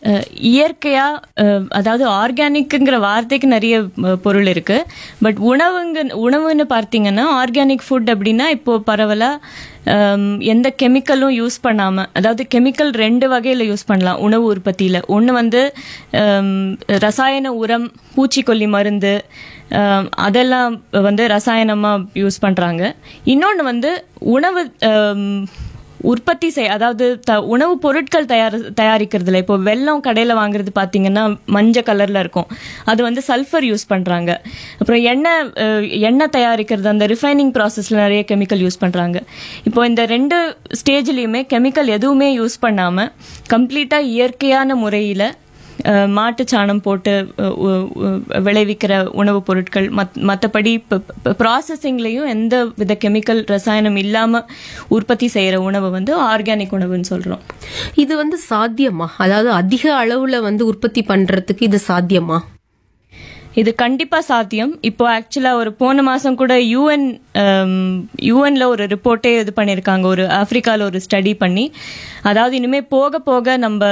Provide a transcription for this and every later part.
அஹ், இயற்கையா அஹ், அதாவது ஆர்கானிக்குங்கிற வார்த்தைக்கு நிறைய அஹ், பொருள் இருக்கு பட் உணவுங்க உணவுன்னு பார்த்தீங்கன்னா ஆர்கானிக் ஃபுட் அப்படின்னா இப்போ பரவலா ஹம், எந்த கெமிக்கலும் யூஸ் பண்ணாம அதாவது கெமிக்கல் ரெண்டு வகையில யூஸ் பண்ணலாம் உணவு உற்பத்தியில ஒன்று வந்து ஹம், ரசாயன உரம் பூச்சிக்கொல்லி மருந்து ஹம், அதெல்லாம் வந்து ரசாயனமா யூஸ் பண்றாங்க இன்னொன்று வந்து உணவு ஹம், உற்பத்தி செய் அதாவது த உணவுப் பொருட்கள் தயார் தயாரிக்கிறதுல இப்போ வெல்லம் கடையில் வாங்குறது பார்த்தீங்கன்னா மஞ்சள் கலரில் இருக்கும் அது வந்து சல்ஃபர் யூஸ் பண்ணுறாங்க அப்புறம் எண்ணெய் அஹ், எண்ணெய் தயாரிக்கிறது அந்த ரிஃபைனிங் ப்ராசஸில் நிறைய கெமிக்கல் யூஸ் பண்ணுறாங்க இப்போ இந்த ரெண்டு ஸ்டேஜ்லேயுமே கெமிக்கல் எதுவுமே யூஸ் பண்ணாமல் கம்ப்ளீட்டாக இயற்கையான முறையில் மாட்டு சாணம் போட்டு அஹ், உ- உ- விளைவிக்கிற உணவுப் பொருட்கள் மத் மற்றபடி ப்ராசஸிங்லேயும் எந்த வித கெமிக்கல் ரசாயனம் இல்லாமல் உற்பத்தி செய்கிற உணவு வந்து ஆர்கானிக் உணவுன்னு சொல்கிறோம் இது வந்து சாத்தியமா அதாவது அதிக அளவுல வந்து உற்பத்தி பண்றதுக்கு இது சாத்தியமா இது கண்டிப்பா சாத்தியம் இப்போ ஆக்சுவலா ஒரு போன மாசம் கூட யூஎன் யூஎன்ல ஒரு ரிப்போர்ட்டே இது பண்ணியிருக்காங்க ஒரு ஆப்பிரிக்கால ஒரு ஸ்டடி பண்ணி அதாவது இனிமே போக போக நம்ம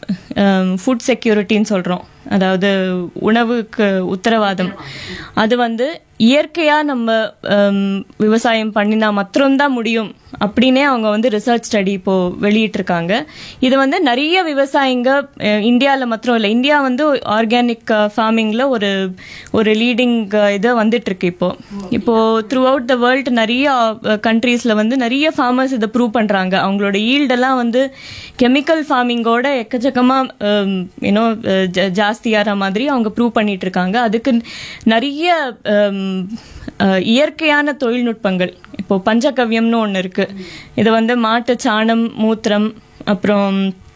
ஃபுட் செக்யூரிட்டின்னு சொல்றோம் அதாவது உணவுக்கு உத்தரவாதம் அது வந்து இயற்கையா நம்ம ஹம், விவசாயம் பண்ணினா மாத்திரம்தான் முடியும் அப்படின்னே அவங்க வந்து ரிசர்ச் ஸ்டடி இப்போ வெளியிட்டிருக்காங்க இது வந்து நிறைய விவசாயிங்க அஹ், இந்தியால மாத்திரம் இல்லை இந்தியா வந்து ஆர்கானிக் ஃபார்மிங்ல ஒரு ஒரு லீடிங் இது வந்துட்டு இருக்கு இப்போ இப்போ த்ரூ அவுட் த வேர்ல்டு நிறைய கண்ட்ரீஸ்ல வந்து நிறைய ஃபார்மர்ஸ் இதை ப்ரூவ் பண்றாங்க அவங்களோட ஈல்டெல்லாம் வந்து கெமிக்கல் ஃபார்மிங்கோட எக்கச்சக்கமா யூனோ ஜாஸ்தியாகிற மாதிரி அவங்க ப்ரூவ் பண்ணிட்டு இருக்காங்க அதுக்கு நிறைய ஹம், அஹ், இயற்கையான தொழில்நுட்பங்கள் இப்போ பஞ்சகவ்யம்னு ஒன்று இருக்கு இது வந்து மாட்டு சாணம் மூத்திரம் அப்புறம்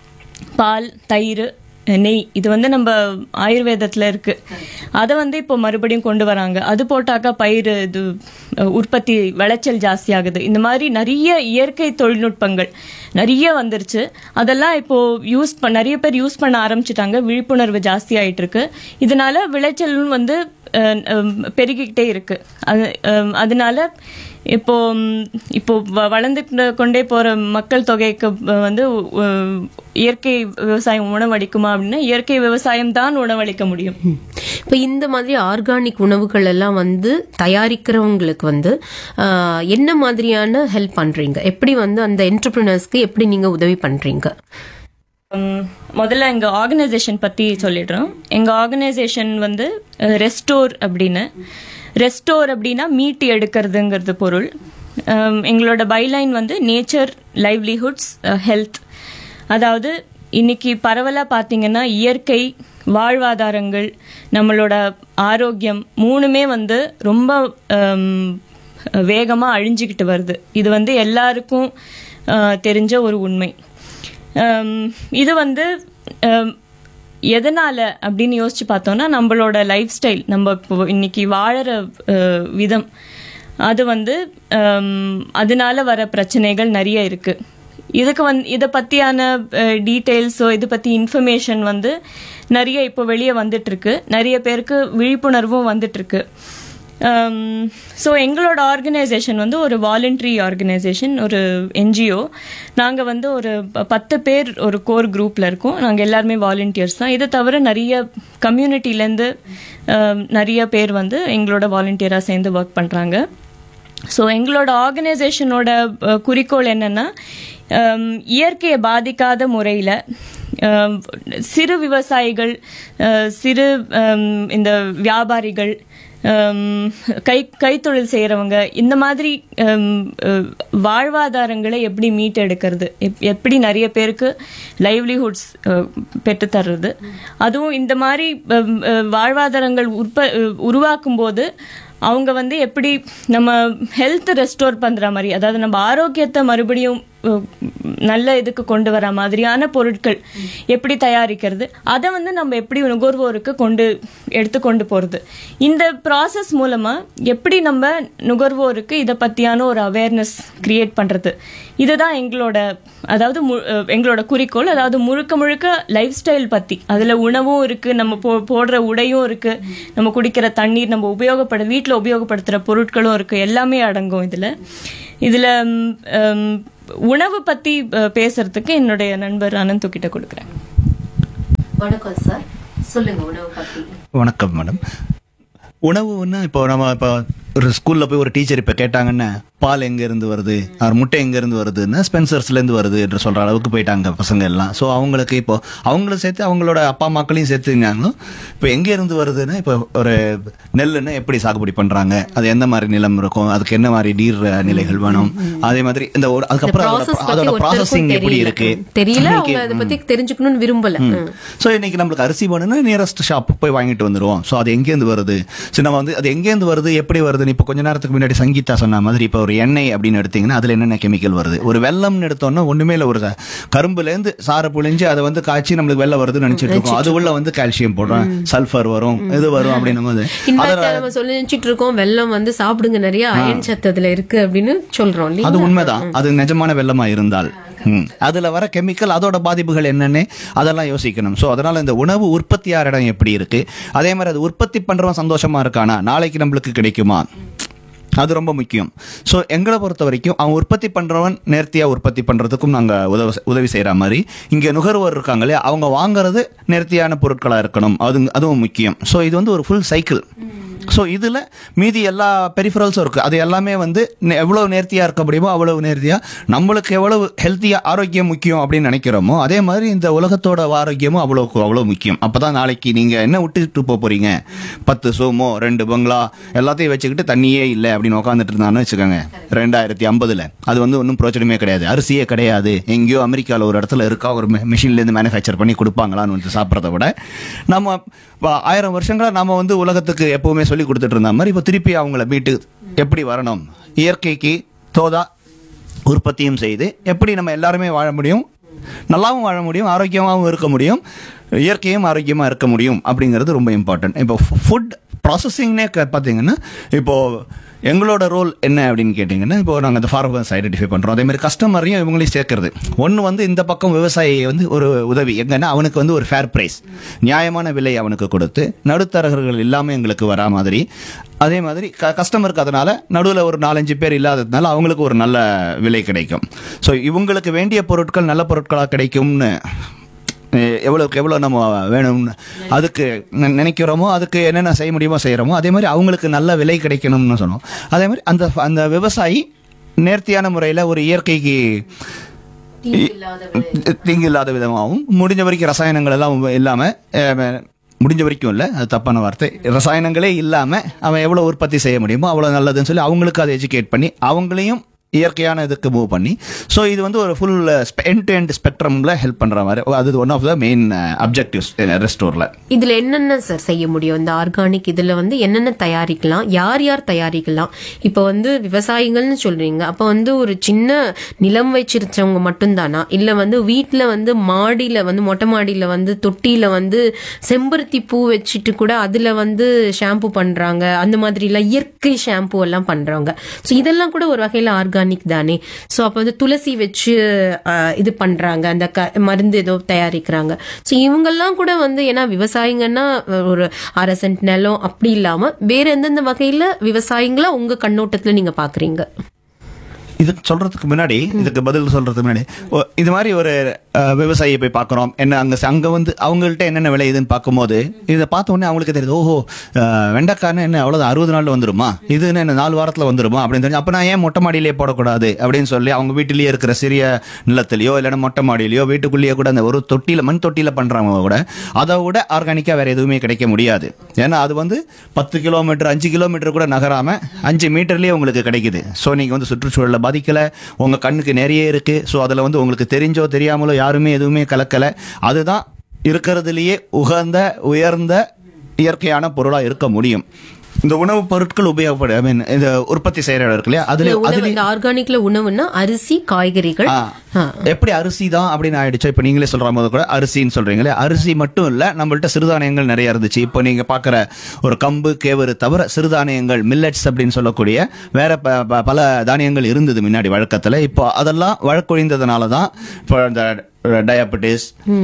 பால் தயிர் நெய் இது வந்து நம்ம ஆயுர்வேதத்துல இருக்கு அதை வந்து இப்போ மறுபடியும் கொண்டு வராங்க அது போட்டாக்கா பயிர் இது அஹ், உற்பத்தி விளைச்சல் ஜாஸ்தி ஆகுது இந்த மாதிரி நிறைய இயற்கை தொழில்நுட்பங்கள் நிறைய வந்துருச்சு அதெல்லாம் இப்போ யூஸ் ப நிறைய பேர் யூஸ் பண்ண ஆரம்பிச்சிட்டாங்க விழிப்புணர்வு ஜாஸ்தி ஆயிட்டு இருக்கு இதனால விளைச்சலும் வந்து அஹ், அஹ், பெருகிக்கிட்டே இருக்கு அது அஹ், அதனால இப்போ ம், இப்போ வ- வளர்ந்து கொண்டே போற மக்கள் தொகைக்கு அஹ், வந்து அஹ், இயற்கை விவசாயம் உணவளிக்குமா அப்படின்னா இயற்கை விவசாயம் தான் உணவளிக்க முடியும் இப்ப இந்த மாதிரி ஆர்கானிக் உணவுகள் எல்லாம் வந்து தயாரிக்கிறவங்களுக்கு வந்து ஆஹ், என்ன மாதிரியான ஹெல்ப் பண்றீங்க எப்படி வந்து அந்த என்டர்பிரினர்ஸ்க்கு எப்படி நீங்க உதவி பண்றீங்க உம், முதல்ல எங்க ஆர்கனைசேஷன் பத்தி சொல்லிடுறோம் எங்க ஆர்கனைசேஷன் வந்து ரெஸ்டோர் அப்படின்னு ரெஸ்டோர் அப்படின்னா மீட்டு எடுக்கிறதுங்கிறது பொருள் உம், எங்களோட பைலைன் வந்து நேச்சர் லைவ்லிஹுட்ஸ் ஹெல்த் அதாவது இன்னைக்கு பரவலா பாத்தீங்கன்னா இயற்கை வாழ்வாதாரங்கள் நம்மளோட ஆரோக்கியம் மூணுமே வந்து ரொம்ப உம், வேகமா அழிஞ்சுக்கிட்டு வருது இது வந்து எல்லாருக்கும் அஹ், தெரிஞ்ச ஒரு உண்மை ஹம், இது வந்து ஹம், எதனால அப்படின்னு யோசிச்சு பார்த்தோம்னா நம்மளோட லைஃப் ஸ்டைல் நம்ம இப்போ இன்னைக்கு வாழற அஹ், விதம் அது வந்து ஹம், அதனால வர பிரச்சனைகள் நிறைய இருக்கு இதுக்கு வந்து இதை பத்தியான டீட்டெயில்ஸோ இது பத்தி இன்ஃபர்மேஷன் வந்து நிறைய இப்போ வெளியே வந்துட்டு இருக்கு நிறைய பேருக்கு விழிப்புணர்வும் வந்துட்டு இருக்கு ஸோ எங்களோட ஆர்கனைசேஷன் வந்து ஒரு வாலண்டரி ஆர்கனைசேஷன் ஒரு என்ஜிஓ நாங்கள் வந்து ஒரு ப- பத்து பேர் ஒரு கோர் குரூப்பில் இருக்கோம் நாங்கள் எல்லாருமே வாலண்டியர்ஸ் தான் இதை தவிர நிறைய கம்யூனிட்டிலேருந்து நிறைய பேர் வந்து எங்களோட வாலண்டியராக சேர்ந்து ஒர்க் பண்ணுறாங்க ஸோ எங்களோட ஆர்கனைசேஷனோட அஹ், குறிக்கோள் என்னன்னா ஹம், இயற்கையை பாதிக்காத முறையில் சிறு விவசாயிகள் அஹ், சிறு ஹம், இந்த வியாபாரிகள் ஹம், கை கைத்தொழில் செய்கிறவங்க இந்த மாதிரி ஹம், அஹ், வாழ்வாதாரங்களை எப்படி மீட்டெடுக்கிறது எப்- எப்படி நிறைய பேருக்கு லைவ்லிஹுட்ஸ் பெற்று தர்றது அதுவும் இந்த மாதிரி ஹம், அஹ், வாழ்வாதாரங்கள் உற்ப உருவாக்கும் போது அவங்க வந்து எப்படி நம்ம ஹெல்த் ரெஸ்டோர் பண்ற மாதிரி அதாவது நம்ம ஆரோக்கியத்தை மறுபடியும் அஹ், நல்ல இதுக்கு கொண்டு வர மாதிரியான பொருட்கள் எப்படி தயாரிக்கிறது அதை வந்து நம்ம எப்படி நுகர்வோருக்கு கொண்டு எடுத்து கொண்டு போறது இந்த ப்ராசஸ் மூலமா எப்படி நம்ம நுகர்வோருக்கு இதை பத்தியான ஒரு அவேர்னஸ் கிரியேட் பண்றது இதுதான் எங்களோட அதாவது மு- அஹ், எங்களோட குறிக்கோள் அதாவது முழுக்க முழுக்க லைஃப் ஸ்டைல் பத்தி அதுல உணவும் இருக்கு நம்ம போ- போடுற உடையும் இருக்கு நம்ம குடிக்கிற தண்ணீர் நம்ம உபயோகப்பட வீட்டில் உபயோகப்படுத்துற பொருட்களும் இருக்கு எல்லாமே அடங்கும் இதுல இதுல ம், ம், உணவு பத்தி அஹ், பேசுறதுக்கு என்னுடைய நண்பர் அனந்து கிட்ட கொடுக்குறேன் வணக்கம் சார் சொல்லுங்க உணவு பத்தி வணக்கம் மேடம் உணவுன்னா இப்போ நம்ம இப்போ ஒரு ஸ்கூல்ல போய் ஒரு டீச்சர் இப்போ கேட்டாங்கன்னா பால் எங்க இருந்து வருது அவர் முட்டை எங்க இருந்து வருதுன்னா ஸ்பென்சர்ஸ்ல இருந்து வருது என்று சொல்ற அளவுக்கு போயிட்டாங்க பசங்க எல்லாம் ஸோ அவங்களுக்கு இப்போ அவங்களும் சேர்த்து அவங்களோட அப்பா அம்மாக்களையும் சேர்த்துனாங்களும் இப்போ எங்க இருந்து வருதுன்னா இப்போ ஒரு நெல்லுன்னா எப்படி சாகுபடி பண்றாங்க அது எந்த மாதிரி நிலம் இருக்கும் அதுக்கு என்ன மாதிரி நீர் நிலைகள் வேணும் அதே மாதிரி இந்த ஒரு அதுக்கப்புறம் அதோட- ப்ராசஸ் பத்தி அதோட ப்ராசஸிங் ஒருத்தருக்கும் எப்படி தெரியல இருக்கு தெரியல அவங்க இன்னைக்கு- அதை பத்தி தெரிஞ்சுக்கணும்னு விரும்பல ம். ஸோ இன்னைக்கு நம்மளுக்கு அரிசி வேணும்னா நியரஸ்ட் ஷாப் போய் வாங்கிட்டு வந்துருவோம் ஸோ அது எங்கேருந்து வருது சரி நம்ம வந்து அது எங்கேருந்து வருது எப்படி வருதுன்னு இப்போ கொஞ்ச நேரத்துக்கு முன்னாடி சங்கீதா சொன்ன மாதிரி இப்போ ஒரு எண்ணெய் அப்படின்னு எடுத்தீங்கன்னா அதில் என்னென்ன கெமிக்கல் வருது ஒரு வெள்ளம்னு எடுத்தோம்னா ஒண்ணுமே இல்லை ஒரு ச- கரும்புலேருந்து சாரை புழிஞ்சு அதை வந்து காய்ச்சி நம்மளுக்கு வெள்ளம் வருதுன்னு நினைச்சிட்டு இருக்கோம் அது உள்ள வந்து கால்சியம் போடுறோம் சல்ஃபர் வரும் இது வரும் அப்படின்னும் போது இன்ஃபேக்ட் நம்ம சொல்லி நினைச்சிட்டு இருக்கோம் வெள்ளம் வந்து சாப்பிடுங்க நிறைய அயன் சத்து அதுல இருக்கு அப்படின்னு சொல்றோம் இல்லையா அது உண்மைதான் அது நிஜமான வெள்ளமா இருந்தால் ம். அதுல வர கெமிக்கல் அதோட பாதிப்புகள் என்னன்னு அதெல்லாம் யோசிக்கணும் ஸோ அதனால இந்த உணவு உற்பத்தியார் இடம் எப்படி இருக்கு அதே மாதிரி அது உற்பத்தி பண்றவன் சந்தோஷமா இருக்கானா நாளைக்கு நம்மளுக்கு கிடைக்குமா அது ரொம்ப முக்கியம் ஸோ எங்களை பொறுத்த வரைக்கும் அவன் உற்பத்தி பண்றவன் நேர்த்தியா உற்பத்தி பண்றதுக்கும் நாங்க உதவி உதவி செய்யற மாதிரி இங்க நுகர்வோர் இருக்காங்களே அவங்க வாங்குறது நேர்த்தியான பொருட்களா இருக்கணும் அது அதுவும் முக்கியம் ஸோ இது வந்து ஒரு ஃபுல் சைக்கிள் ஸோ இதில் மீதி எல்லா பெரிஃபரல்ஸும் இருக்குது அது எல்லாமே வந்து நெ- எவ்வளவு நேர்த்தியாக இருக்க முடியுமோ அவ்வளவு நேர்த்தியாக நம்மளுக்கு எவ்வளவு ஹெல்த்தியாக ஆரோக்கியம் முக்கியம் அப்படின்னு நினைக்கிறோமோ அதே மாதிரி இந்த உலகத்தோட ஆரோக்கியமும் அவ்வளோ அவ்வளோ முக்கியம் அப்போ தான் நாளைக்கு நீங்கள் என்ன விட்டுட்டு போக போகிறீங்க பத்து சோமோ ரெண்டு பங்களா எல்லாத்தையும் வச்சுக்கிட்டு தண்ணியே இல்லை அப்படின்னு உட்காந்துட்டு இருந்தான்னு வச்சுக்கோங்க ரெண்டாயிரத்தி ஐம்பதில் அது வந்து ஒன்றும் பிரோஜனமே கிடையாது அரிசியே கிடையாது எங்கேயோ அமெரிக்காவில் ஒரு இடத்துல இருக்கா ஒரு மிஷின்லேருந்து மேனுஃபேக்சர் பண்ணி கொடுப்பாங்களான்னு வந்து சாப்பிட்றத விட நம்ம ப- ஆயிரம் வருஷங்களா நாம வந்து உலகத்துக்கு எப்பவுமே சொல்லி கொடுத்துட்டு இருந்த மாதிரி இப்போ திருப்பி அவங்கள மீட்டு எப்படி வரணும் இயற்கைக்கு தோதா உற்பத்தியும் செய்து எப்படி நம்ம எல்லாருமே வாழ முடியும் நல்லாவும் வாழ முடியும் ஆரோக்கியமாகவும் இருக்க முடியும் இயற்கையும் ஆரோக்கியமாக இருக்க முடியும் அப்படிங்கிறது ரொம்ப இம்பார்ட்டன்ட் இப்போ ஃபுட் ப்ராசஸிங்னே பார்த்தீங்கன்னா இப்போ எங்களோட ரோல் என்ன அப்படின்னு கேட்டிங்கன்னா இப்போ நாங்கள் அந்த ஃபார்மர்ஸ் ஐடென்டிஃபை பண்ணுறோம் அதே மாதிரி கஸ்டமரையும் இவங்களையும் சேர்க்கறது ஒன்று வந்து இந்த பக்கம் விவசாயி வந்து ஒரு உதவி எங்கன்னா அவனுக்கு வந்து ஒரு ஃபேர் ப்ரைஸ் நியாயமான விலை அவனுக்கு கொடுத்து நடுத்தரகர்கள் இல்லாமல் எங்களுக்கு வரா மாதிரி அதே மாதிரி க கஸ்டமருக்கு அதனால நடுவில் ஒரு நாலஞ்சு பேர் இல்லாததுனால அவங்களுக்கு ஒரு நல்ல விலை கிடைக்கும் ஸோ இவங்களுக்கு வேண்டிய பொருட்கள் நல்ல பொருட்களாக கிடைக்கும்னு எ- எவ்வளவுக்கு எவ்வளோ நம்ம வேணும்னு அதுக்கு நி- நினைக்கிறோமோ அதுக்கு என்னென்ன செய்ய முடியுமோ செய்கிறோமோ அதே மாதிரி அவங்களுக்கு நல்ல விலை கிடைக்கணும்னு சொன்னோம் அதே மாதிரி அந்த அந்த விவசாயி நேர்த்தியான முறையில் ஒரு இயற்கைக்கு தீங்கு இல்லாத விதமாகவும் முடிஞ்ச வரைக்கும் ரசாயனங்கள் எல்லாம் இல்லாமல் முடிஞ்ச வரைக்கும் இல்லை அது தப்பான வார்த்தை ரசாயனங்களே இல்லாமல் அவன் எவ்வளோ உற்பத்தி செய்ய முடியுமோ அவ்வளோ நல்லதுன்னு சொல்லி அவங்களுக்கு அதை எஜுகேட் பண்ணி அவங்களையும் இயற்கையான இதுக்கு மூவ் பண்ணி ஸோ இது வந்து ஒரு ஃபுல் எண்ட் டு எண்ட் ஸ்பெக்ட்ரமில் ஹெல்ப் பண்ணுற மாதிரி அது one of the main objectives ரெஸ்டோரில் இதுல என்னென்ன சார் செய்ய முடியும் இந்த ஆர்கானிக் இதுல வந்து என்னென்ன தயாரிக்கலாம் யார் யார் தயாரிக்கலாம் இப்போ வந்து விவசாயிகள்னு சொல்றீங்க அப்போ வந்து ஒரு சின்ன நிலம் வச்சிருச்சவங்க மட்டும்தானா இல்ல வந்து வீட்ல வந்து மாடியில வந்து மொட்டை மாடியில வந்து தொட்டியில வந்து செம்பருத்தி பூ வச்சுட்டு கூட அதுல வந்து ஷாம்பு பண்றாங்க அந்த மாதிரி எல்லாம் இயற்கை ஷாம்பு எல்லாம் பண்றாங்க ஸோ இதெல்லாம் கூட ஒரு வகையில ஆர்கானிக் தானே ஸோ அப்போ வந்து துளசி வச்சு ஆஹ், இது பண்றாங்க அந்த க மருந்து ஏதோ தயாரிக்கிறாங்க ஸோ இவங்கெல்லாம் கூட வந்து ஏன்னா விவசாயிங்கன்னா ஒரு அரை சென்ட் நிலம் அப்படி இல்லாம வேற எந்தெந்த வகையில விவசாயிங்களா உங்க கண்ணோட்டத்துல நீங்க பாக்குறீங்க இது சொல்றதுக்கு முன்னாடி இதுக்கு பதில் சொல்றதுக்கு முன்னாடி ஓ, இது மாதிரி ஒரு அஹ், விவசாயியை போய் பார்க்குறோம் என்ன அங்க அங்க வந்து அவங்கள்ட்ட என்னென்ன விளையுதுன்னு பார்க்கும்போது இதை பார்த்த உடனே அவங்களுக்கு தெரியுது ஓஹோ அஹ், வெண்டைக்காய்னா என்ன அவ்வளோதான் அறுபது நாள்ல வந்துருமா இது என்ன நாலு வாரத்துல வந்துருமா அப்படின்னு தெரிஞ்சு அப்ப நான் ஏன் மொட்டை மாடியிலே போடக்கூடாது அப்படின்னு சொல்லி அவங்க வீட்டிலேயே இருக்கிற சிறிய நிலத்திலேயோ இல்லைன்னா மொட்டை மாடியிலையோ வீட்டுக்குள்ளேயே கூட அந்த ஒரு தொட்டியில மண் தொட்டியில பண்றவங்க கூட அதை விட ஆர்கானிக்கா வேற எதுவுமே கிடைக்க முடியாது ஏன்னா அது வந்து பத்து கிலோமீட்டர் அஞ்சு கிலோமீட்டர் கூட நகராம அஞ்சு மீட்டர்லயே உங்களுக்கு கிடைக்குது ஸோ நீங்க வந்து சுற்றுச்சூழலை பாதிக்கல உங்க கண்ணுக்கு நிறைய இருக்கு ஸோ அதுல வந்து உங்களுக்கு தெரிஞ்சோ தெரியாமலோ யாருமே எதுவுமே கலக்கல அதுதான் இருக்கிறதுலயே உகந்த உயர்ந்த இயற்கையான பொருளா இருக்க முடியும் இந்த உணவுப் பொருட்கள் உபயோகப்படு ஐ மீன் இந்த உற்பத்தி செய்யற இடம் இருக்கு இல்லையா அதுல உணவு அதுல இந்த ஆர்கானிக்ல உணவுன்னா அரிசி காய்கறிகள் ஆ. ஆ. எப்படி அரிசி தான் அப்படின்னு ஆயிடுச்சு இப்போ நீங்களே சொல்ற போது கூட அரிசின்னு சொல்றீங்களே அரிசி மட்டும் இல்ல நம்மள்ட்ட சிறுதானியங்கள் நிறைய இருந்துச்சு இப்போ நீங்க பாக்குற ஒரு கம்பு கேவரு தவிர சிறுதானியங்கள் மில்லட்ஸ் அப்படின்னு சொல்லக்கூடிய வேற ப- ப- பல தானியங்கள் இருந்தது முன்னாடி வழக்கத்துல இப்போ அதெல்லாம் வழக்கொழிந்ததுனால தான் இப்போ இந்த டயபெட்டிஸ்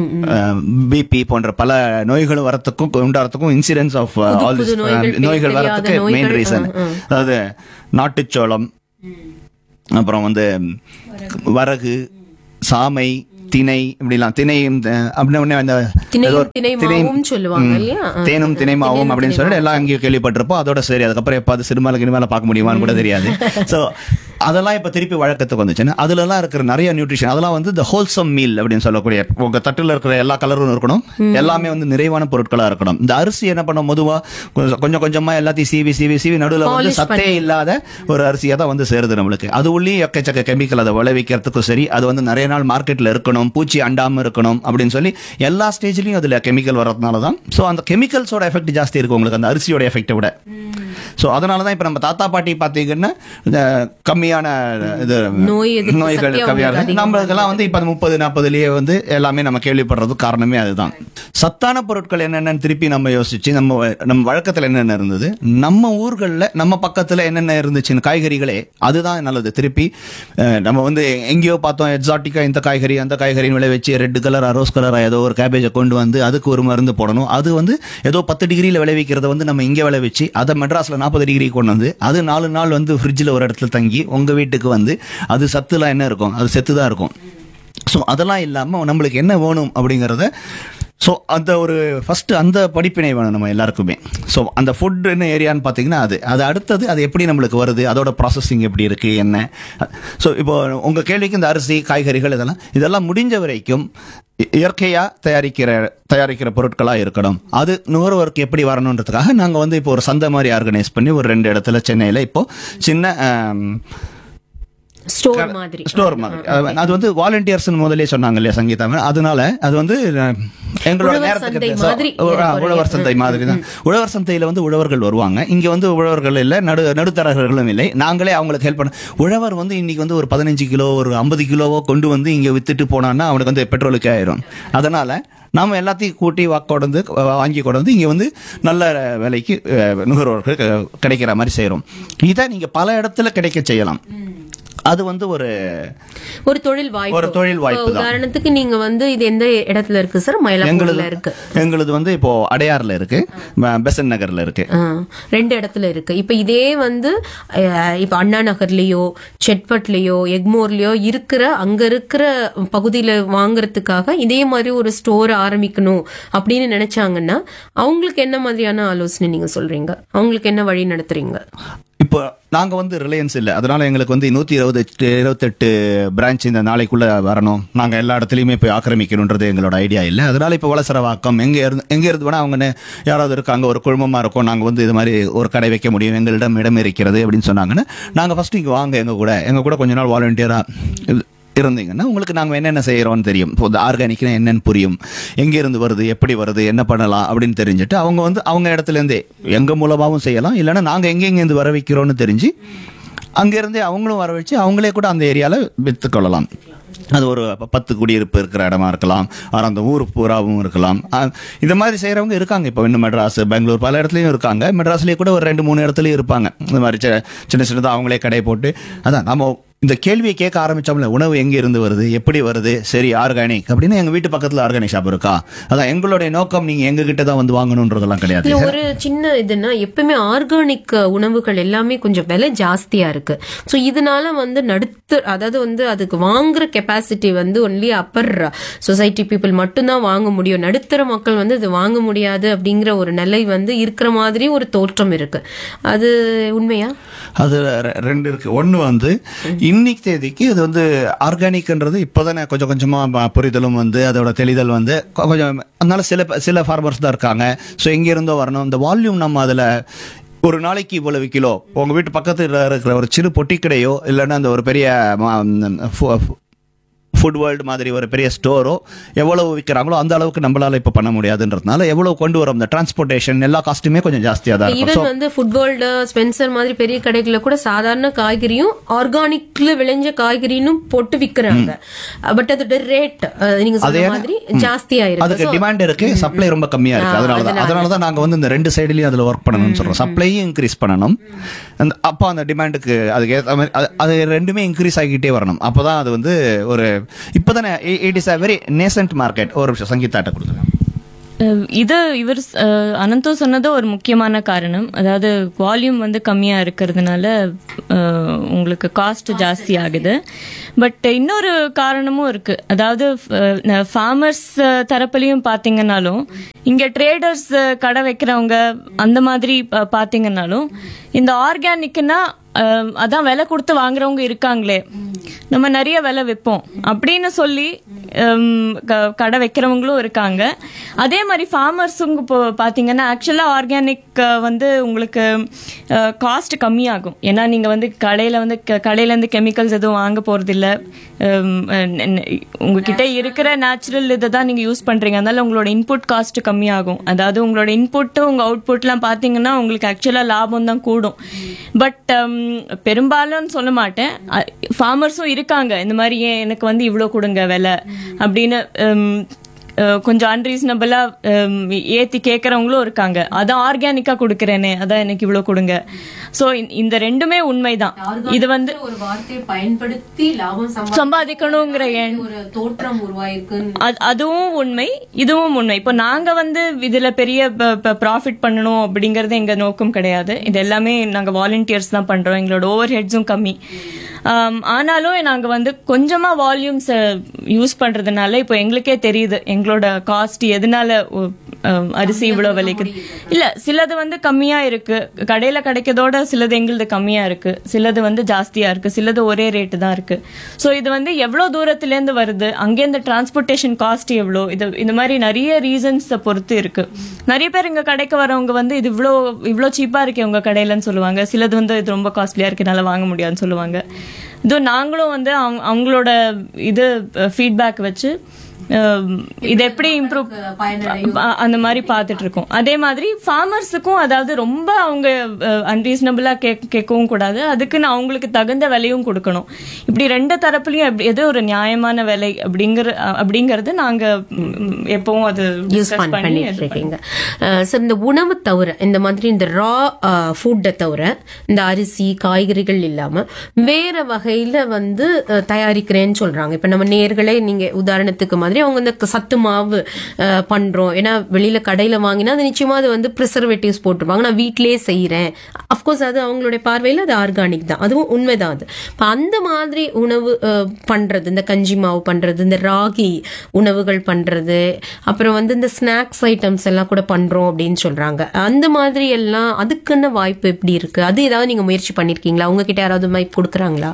பிபி போன்ற பல நோய்களும் வரத்துக்கும் உண்டாறதுக்கும் இன்சிடென்ஸ் ஆஃப் ஆல் புது நோய்கள், நோய்கள் தெரியாத வரத்துக்கு மெயின் நோய்கள், ரீசன் ம், ம். அதாவது நாட்டுச்சோளம் அப்புறம் வந்து வரகு சாமை திணை இப்படிலாம் திணை இந்த அப்படின்னு உடனே அந்த திணையும் ஏதோ ஒரு திணைமாவும் சொல்லுவாங்க ம், இல்லையா? ஆ. தேனும் திணைமாவும் அப்படின்னு சொல்லிட்டு எல்லாம் அங்கேயும் கேள்விப்பட்டிருப்போம் அதோட சரி அதுக்கப்புறம் எப்ப அது சினிமால கினிமால பார்க்க முடியுமான்னு கூட தெரியாது சோ அதெல்லாம் இப்ப திருப்பி வழக்கத்துக்கு வந்துச்சுன்னா அதுல எல்லாம் இருக்கிற நிறைய நியூட்ரிஷன் அதெல்லாம் வந்து இந்த ஹோல்சம் மீல் அப்படின்னு சொல்லக்கூடிய உங்க தட்டுல இருக்கிற எல்லா கலரும் இருக்கணும் எல்லாமே வந்து நிறைவான பொருட்களா இருக்கணும் இந்த அரிசி என்ன பண்ணும் பொதுவா கொஞ்சம் கொஞ்சம் கொஞ்சமா எல்லாத்தையும் சீவி சீவி சீவி நடுவுல வந்து Polish சத்தே இல்லாத ஒரு அரிசியா தான் வந்து சேருது நம்மளுக்கு அது உள்ளேயும் எக்கச்சக்க கெமிக்கல் அதை விளைவிக்கிறதுக்கும் சரி அது வந்து நிறைய நாள் மார்க்கெட்ல இருக்கணும் பூச்சி அண்டாம இருக்கணும் அப்படின்னு சொல்லி எல்லா ஸ்டேஜ்லயும் அதுல கெமிக்கல் வர்றதுனால தான் ஸோ அந்த கெமிக்கல்ஸோட எஃபெக்ட் ஜாஸ்தி இருக்கும் உங்களுக்கு அந்த அரிசியோட எஃபெக்ட்டை விட ஸோ அதனால தான் இப்போ நம்ம தாத்தா பாட்டி பார்த்தீங்கன்னா இந்த கம்மியான இது நோய் எதிர்ப்பு நோய்கள் சக்தி கம்மியான அவங்களுக்கு நம்மளுக்கெல்லாம் வந்து இப்போ முப்பது நாற்பதுலயே வந்து எல்லாமே நம்ம கேள்விப்படுறது காரணமே அதுதான் சத்தான பொருட்கள் என்னென்னு திருப்பி நம்ம யோசிச்சு நம்ம நம்ம வழக்கத்தில் என்னென்ன இருந்தது நம்ம ஊர்களில் நம்ம பக்கத்தில் என்னென்ன இருந்துச்சுன்னு காய்கறிகளே அதுதான் நல்லது திருப்பி அஹ், நம்ம வந்து எங்கேயோ பார்த்தோம் எக்ஸாட்டிக்கா இந்த காய்கறி அந்த காய்கறின்னு விளைவிச்சு ரெட் கலர் ரோஸ் கலர் ஏதோ ஒரு கேபேஜை கொண்டு வந்து அதுக்கு ஒரு மருந்து போடணும் அது வந்து ஏதோ பத்து டிகிரியில் விளைவிக்கிறத வந்து நம்ம இங்கே விளைவிச்சு அதை மெட்ராஸில் நாற்பது டிகிரி கொண்டு வந்து அது நாலு நாள் வந்து ஃப்ரிட்ஜில் ஒரு இடத்துல தங்கி உங்கள் வீட்டுக்கு வந்து அது சத்துலாம் என்ன இருக்கும் அது செத்து தான் இருக்கும் ஸோ அதெல்லாம் இல்லாமல் நம்மளுக்கு என்ன வேணும் அப்படிங்கிறத ஸோ அந்த ஒரு ஃபர்ஸ்ட் அந்த படிப்பினை வேணும் நம்ம எல்லாருக்குமே ஸோ அந்த ஃபுட்னு ஏரியான்னு பார்த்தீங்கன்னா அது அது அடுத்தது அது எப்படி நம்மளுக்கு வருது அதோட ப்ராசஸிங் எப்படி இருக்கு என்ன ஸோ இப்போ உங்கள் கேள்விக்கு இந்த அரிசி காய்கறிகள் இதெல்லாம் இதெல்லாம் முடிஞ்ச வரைக்கும் இ- இயற்கையா தயாரிக்கிற தயாரிக்கிற பொருட்களா இருக்கணும் அது நுகர்வோருக்கு எப்படி வரணுன்றதுக்காக நாங்க வந்து இப்போ ஒரு சந்தை மாதிரி ஆர்கனைஸ் பண்ணி ஒரு ரெண்டு இடத்துல சென்னையில இப்போ சின்ன ஆம், ஸ்டோர் மாதிரி ஸ்டோர் மாதிரி அது- அது வந்து வாலண்டியர்ஸ் முதல்லயே சொன்னாங்க இல்லையா சங்கீதா மேம். அதனால அது வந்து அஹ், எங்களோட உழவர் நேரத்துக்கு சந்தை ஏத்த- மாதிரி உ- ஆ, ஏற்படுது. உழவர் சந்தை மாதிரி தான் உழவர் சந்தையில வந்து உழவர்கள் வருவாங்க இங்க வந்து உழவர்கள் இல்ல நடு நடுத்தரகர்களும் இல்லை நாங்களே அவங்களுக்கு ஹெல்ப் பண்ண உழவர் வந்து இன்னைக்கு வந்து ஒரு பதினஞ்சு கிலோ ஒரு ஐம்பது கிலோவோ கொண்டு வந்து இங்க வித்துட்டு போனான்னா அவனுக்கு வந்து பெட்ரோலுக்கு ஆயிரும் அதனால நாம எல்லாத்தையும் கூட்டி வா- கொண்டு வந்து வாங்கி கொண்டு வந்து இங்க வந்து நல்ல விலைக்கு அஹ், நுகர்வோருக்கு க- கிடைக்கிற மாதிரி செய்றோம் இதை நீங்க பல இடத்துல கிடைக்க செய்யலாம் அது வந்து ஒரு ஒரு தொழில் வாய்ப்பு ஒரு தொழில் வாய்ப்பு இப்போ தான். உதாரணத்துக்கு நீங்க வந்து இது எந்த இடத்துல இருக்கு சார் மயிலாப்பூர்ல எங்களுது இருக்கு எங்களுது வந்து இப்போ அடையார்ல இருக்கு ம- பெசன்ட் நகர்ல இருக்கு ஆ, ரெண்டு இடத்துல இருக்கு இப்ப இதே வந்து அஹ், இப்ப அண்ணா நகர்லயோ செட்பட்லயோ எக்மோர்லயோ இருக்கிற அங்க இருக்கிற பகுதியில வாங்குறதுக்காக இதே மாதிரி ஒரு ஸ்டோர் ஆரம்பிக்கணும் அப்படின்னு நினைச்சாங்கன்னா அவங்களுக்கு என்ன மாதிரியான ஆலோசனை நீங்க சொல்றீங்க அவங்களுக்கு என்ன வழி நடத்துறீங்க இப்போ நாங்க வந்து ரிலையன்ஸ் இல்ல அதனால எங்களுக்கு வந்து நூத்தி இருபது இருபத்தெட்டு பிரான்ச் இந்த நாளைக்குள்ள வரணும் நாங்க எல்லா இடத்துலயுமே போய் ஆக்கிரமிக்கணுன்றது எங்களோட ஐடியா இல்ல அதனால இப்போ வளசரவாக்கம் எங்க இருந்து எங்க இருந்து வேணா அவங்க நே- யாராவது இருக்காங்க ஒரு குழுமமா இருக்கும் நாங்க வந்து இது மாதிரி ஒரு கடை வைக்க முடியும் எங்களிடம் இடம் இருக்கிறது அப்படின்னு சொன்னாங்கன்னா நாங்க ஃபர்ஸ்ட் இங்க வாங்க எங்க கூட எங்க கூட கொஞ்ச நாள் வாலண்டியரா இருந்தீங்கன்னா உங்களுக்கு நாங்கள் என்னென்ன செய்கிறோம்னு தெரியும் இப்போ இந்த ஆர்கானிக்னா என்னன்னு புரியும் எங்கே இருந்து வருது எப்படி வருது என்ன பண்ணலாம் அப்படின்னு தெரிஞ்சுட்டு அவங்க வந்து அவங்க இடத்துல இருந்தே எங்கள் மூலமாகவும் செய்யலாம் இல்லைன்னா நாங்கள் எங்கெங்கேருந்து வர வைக்கிறோம்னு தெரிஞ்சு அங்கேருந்தே அவங்களும் வர வச்சு அவங்களே கூட அந்த ஏரியாவில் விற்றுக்கொள்ளலாம் அது ஒரு ப- பத்து குடியிருப்பு இருக்கிற இடமா இருக்கலாம் ஆறு அந்த ஊர் பூராவும் இருக்கலாம் அஹ் இந்த மாதிரி செய்கிறவங்க இருக்காங்க இப்போ இன்னும் மெட்ராஸ் பெங்களூர் பல இடத்துலையும் இருக்காங்க மெட்ராஸ்லேயே கூட ஒரு ரெண்டு மூணு இடத்துலையும் இருப்பாங்க இந்த மாதிரி சி- சின்ன சின்னதாக அவங்களே கடை போட்டு அதான் நம்ம இந்த கேள்வியை கேட்க ஆரம்பிச்சோம்ல உணவு எங்க இருந்து வருது எப்படி வருது சரி ஆர்கானிக் அப்படின்னு எங்க வீட்டு பக்கத்துல ஆர்கானிக் ஷாப் இருக்கா அதான் எங்களுடைய நோக்கம் நீங்க எங்க கிட்ட தான் வந்து வாங்கணுன்றதெல்லாம் கிடையாது இல்ல ஒரு சின்ன இதுன்னா எப்பவுமே ஆர்கானிக் உணவுகள் எல்லாமே கொஞ்சம் விலை ஜாஸ்தியா இருக்கு சோ இதனால வந்து நடுத்து அதாவது வந்து அதுக்கு வாங்குற கெப்பாசிட்டி வந்து ஒன்லி அப்பர் சொசைட்டி பீப்புள் மட்டும்தான் வாங்க முடியும் நடுத்தர மக்கள் வந்து இது வாங்க முடியாது அப்படிங்கிற ஒரு நிலை வந்து இருக்கிற மாதிரி ஒரு தோற்றம் இருக்கு அது உண்மையா அது ரெ- ரெண்டு இருக்கு ஒன்று வந்து இன்னைக்கு தேதிக்கு இது வந்து ஆர்கானிக்ன்றது இப்போதானே கொஞ்சம் கொஞ்சமா ப- புரிதலும் வந்து அதோட தெளிதல் வந்து கொ- கொஞ்சம் அதனால சில ப- சில ஃபார்மர்ஸ் தான் இருக்காங்க ஸோ எங்க இருந்தோ வரணும் இந்த வால்யூம் நம்ம அதுல ஒரு நாளைக்கு இவ்வளவு கிலோ உங்க வீட்டு பக்கத்துல இருக்கிற ஒரு சிறு பொட்டி கடையோ இல்லைன்னா அந்த ஒரு பெரிய ஃபுட் வேர்ல்டு மாதிரி ஒரு பெரிய ஸ்டோரோ எவ்வளவு விற்கிறாங்களோ அந்த அளவுக்கு நம்மளால இப்போ பண்ண முடியாதுன்றதுனால எவ்வளவு கொண்டு வரோம் இந்த டிரான்ஸ்போர்ட்டேஷன் எல்லா காஸ்ட்டுமே கொஞ்சம் ஜாஸ்தியாக தான் இருக்கும் ஈவன் வந்து ஃபுட் வேர்ல்டு ஸ்பென்சர் மாதிரி பெரிய கடைகள்ல கூட சாதாரண காய்கறியும் ஆர்கானிக்ல விளைஞ்ச காய்கறின்னு போட்டு விக்கிறாங்க பட் அதோட ரேட் நீங்க சொன்ன மாதிரி ஜாஸ்தியா அதுக்கு இருக்கு டிமாண்ட் இருக்கு சப்ளை ரொம்ப கம்மியா இருக்கு அதனால தான் அதனால தான் நாங்க வந்து இந்த ரெண்டு சைடுலயும் அதுல ஒர்க் பண்ணணும்னு சொல்றோம் சப்ளையும் இன்க்ரீஸ் பண்ணணும் அந்த அப்போ அந்த டிமாண்டுக்கு அதுக்கு ஏத்த மாதிரி அது- அது ரெண்டுமே இன்க்ரீஸ் ஆகிட்டே வரணும் அப்பதான் அது வந்து ஒரு இப்போதானே it is a very nascent market ஒரு நிமிஷம் சங்கீதாட்ட கொடுத்துருங்க அஹ் இது இவர் அஹ், அனந்தோ சொன்னது ஒரு முக்கியமான காரணம் அதாவது வால்யூம் வந்து கம்மியா இருக்கிறதுனால அஹ், உங்களுக்கு காஸ்ட் ஜாஸ்தி ஆகுது பட் இன்னொரு காரணமும் இருக்கு அதாவது ஃபார்மர்ஸ் தரப்புலையும் பாத்தீங்கன்னாலும் இங்க ட்ரேடர்ஸ் கடை வைக்கிறவங்க அந்த மாதிரி பா- பாத்தீங்கன்னாலும் இந்த ஆர்கானிக்னா அதான் விலை கொடுத்து வாங்குறவங்க இருக்காங்களே நம்ம நிறைய விலை விற்போம் அப்படின்னு சொல்லி ஹம், க- கடை வைக்கிறவங்களும் இருக்காங்க அதே மாதிரி ஃபார்மர்ஸுங்க இப்போ பார்த்தீங்கன்னா ஆக்சுவலாக ஆர்கானிக் வந்து உங்களுக்கு காஸ்ட் கம்மியாகும் ஏன்னா நீங்கள் வந்து கடையில் வந்து க- கடையிலேருந்து கெமிக்கல்ஸ் எதுவும் வாங்க போகிறதில்ல உங்ககிட்ட இருக்கிற நேச்சுரல் இதை தான் நீங்கள் யூஸ் பண்ணுறீங்க அதனால உங்களோட இன்புட் காஸ்ட் கம்மியாகும் அதாவது உங்களோட இன்புட்டு உங்கள் அவுட்புட்லாம் பார்த்தீங்கன்னா உங்களுக்கு ஆக்சுவலாக லாபம் தான் கூடும் பட் பெரும்பாலும் சொல்ல மாட்டேன் ஃபார்மர்ஸும் இருக்காங்க இந்த மாதிரி ஏன் எனக்கு வந்து இவ்வளோ கொடுங்க விலை அப்படின்னு ஹம், அஹ், கொஞ்சம் அன்ரீசனபிளா ஏத்தி கேட்கறவங்களும் இருக்காங்க அதான் ஆர்கானிக்கா கொடுக்கறேனே அதான் எனக்கு இவ்வளோ கொடுங்க ஸோ இந்த ரெண்டுமே உண்மைதான் இது வந்து ஒரு வார்த்தையை பயன்படுத்தி லாபம் சம்பாதிக்கணுங்கிற எண் ஒரு தோற்றம் உருவாயிருக்கு அது- அதுவும் உண்மை இதுவும் உண்மை இப்போ நாங்க வந்து இதுல பெரிய ப்ராஃபிட் பண்ணணும் அப்படிங்கறது எங்க நோக்கம் கிடையாது இது எல்லாமே நாங்க வாலண்டியர்ஸ் தான் பண்றோம் எங்களோட ஓவர் ஹெட்ஸும் கம்மி ஆம், ஆனாலும் நாங்க வந்து கொஞ்சமா வால்யூம்ஸ் யூஸ் பண்றதுனால இப்போ எங்களுக்கே தெரியுது எங்களோட காஸ்ட் எதனால உ, ஆம், அரிசி இவ்வளவு விலைக்கு இல்ல சிலது வந்து கம்மியா இருக்கு கடையில கிடைக்கிறதோட சிலது எங்களுது கம்மியா இருக்கு சிலது வந்து ஜாஸ்தியா இருக்கு சிலது ஒரே ரேட்டு தான் இருக்கு சோ இது வந்து எவ்வளவு தூரத்துல இருந்து வருது அங்கேருந்து டிரான்ஸ்போர்ட்டேஷன் காஸ்ட் எவ்வளோ இது இந்த மாதிரி நிறைய ரீசன்ஸ் பொறுத்து இருக்கு நிறைய பேர் இங்க கடைக்கு வரவங்க வந்து இது இவ்வளோ இவ்வளோ சீப்பா இருக்கு உங்க கடையிலன்னு சொல்லுவாங்க சிலது வந்து இது ரொம்ப காஸ்ட்லியா இருக்கு என்னால வாங்க முடியாதுன்னு சொல்லுவாங்க இதோ நாங்களும் வந்து அவங்க- அவங்களோட இது ஃபீட்பேக் வச்சு அஹ், இது எப்படி இம்ப்ரூவ் அந்த மாதிரி பார்த்துட்டு இருக்கோம் அதே மாதிரி ஃபார்மர்ஸுக்கும் அதாவது ரொம்ப அவங்க அன்ரீசனபிளா கேட்கவும் கூடாது அதுக்குன்னு அவங்களுக்கு தகுந்த விலையும் கொடுக்கணும் இப்படி ரெண்டு தரப்புலயும் எப்படி- எது ஒரு நியாயமான விலை அப்படிங்கிற அப்படிங்கறது நாங்க ம், எப்பவும் அது யூஸ் discuss பண்ணி பண்ணி பண்ணிட்டு இருக்கீங்க சார் இந்த உணவு தவிர இந்த மாதிரி இந்த ரா ஃபுட்டை தவிர இந்த அரிசி காய்கறிகள் இல்லாம வேற வகையில வந்து அஹ், தயாரிக்கிறேன்னு சொல்றாங்க இப்ப நம்ம நேர்களே நீங்க உதாரணத்துக்கு மாதிரி அவங்க இந்த சத்து மாவு அஹ், பண்றோம் ஏன்னா வெளியில கடையில வாங்கினா அது நிச்சயமா அது வந்து ப்ரிசர்வேட்டிவ்ஸ் போட்டிருப்பாங்க நான் வீட்டிலேயே செய்யறேன் அஃப்கோர்ஸ் அது அவங்களுடைய பார்வையில அது ஆர்கானிக் தான் அதுவும் உண்மைதான் அது இப்ப அந்த மாதிரி உணவு அஹ், பண்றது இந்த கஞ்சி மாவு பண்றது இந்த ராகி உணவுகள் பண்றது அப்புறம் வந்து இந்த ஸ்நாக்ஸ் ஐட்டம்ஸ் எல்லாம் கூட பண்றோம் அப்படின்னு சொல்றாங்க அந்த மாதிரி எல்லாம் அதுக்குன்னு வாய்ப்பு எப்படி இருக்கு அது ஏதாவது நீங்க முயற்சி பண்ணிருக்கீங்களா உங்ககிட்ட யாராவது வாய்ப்பு கொடுக்குறாங்களா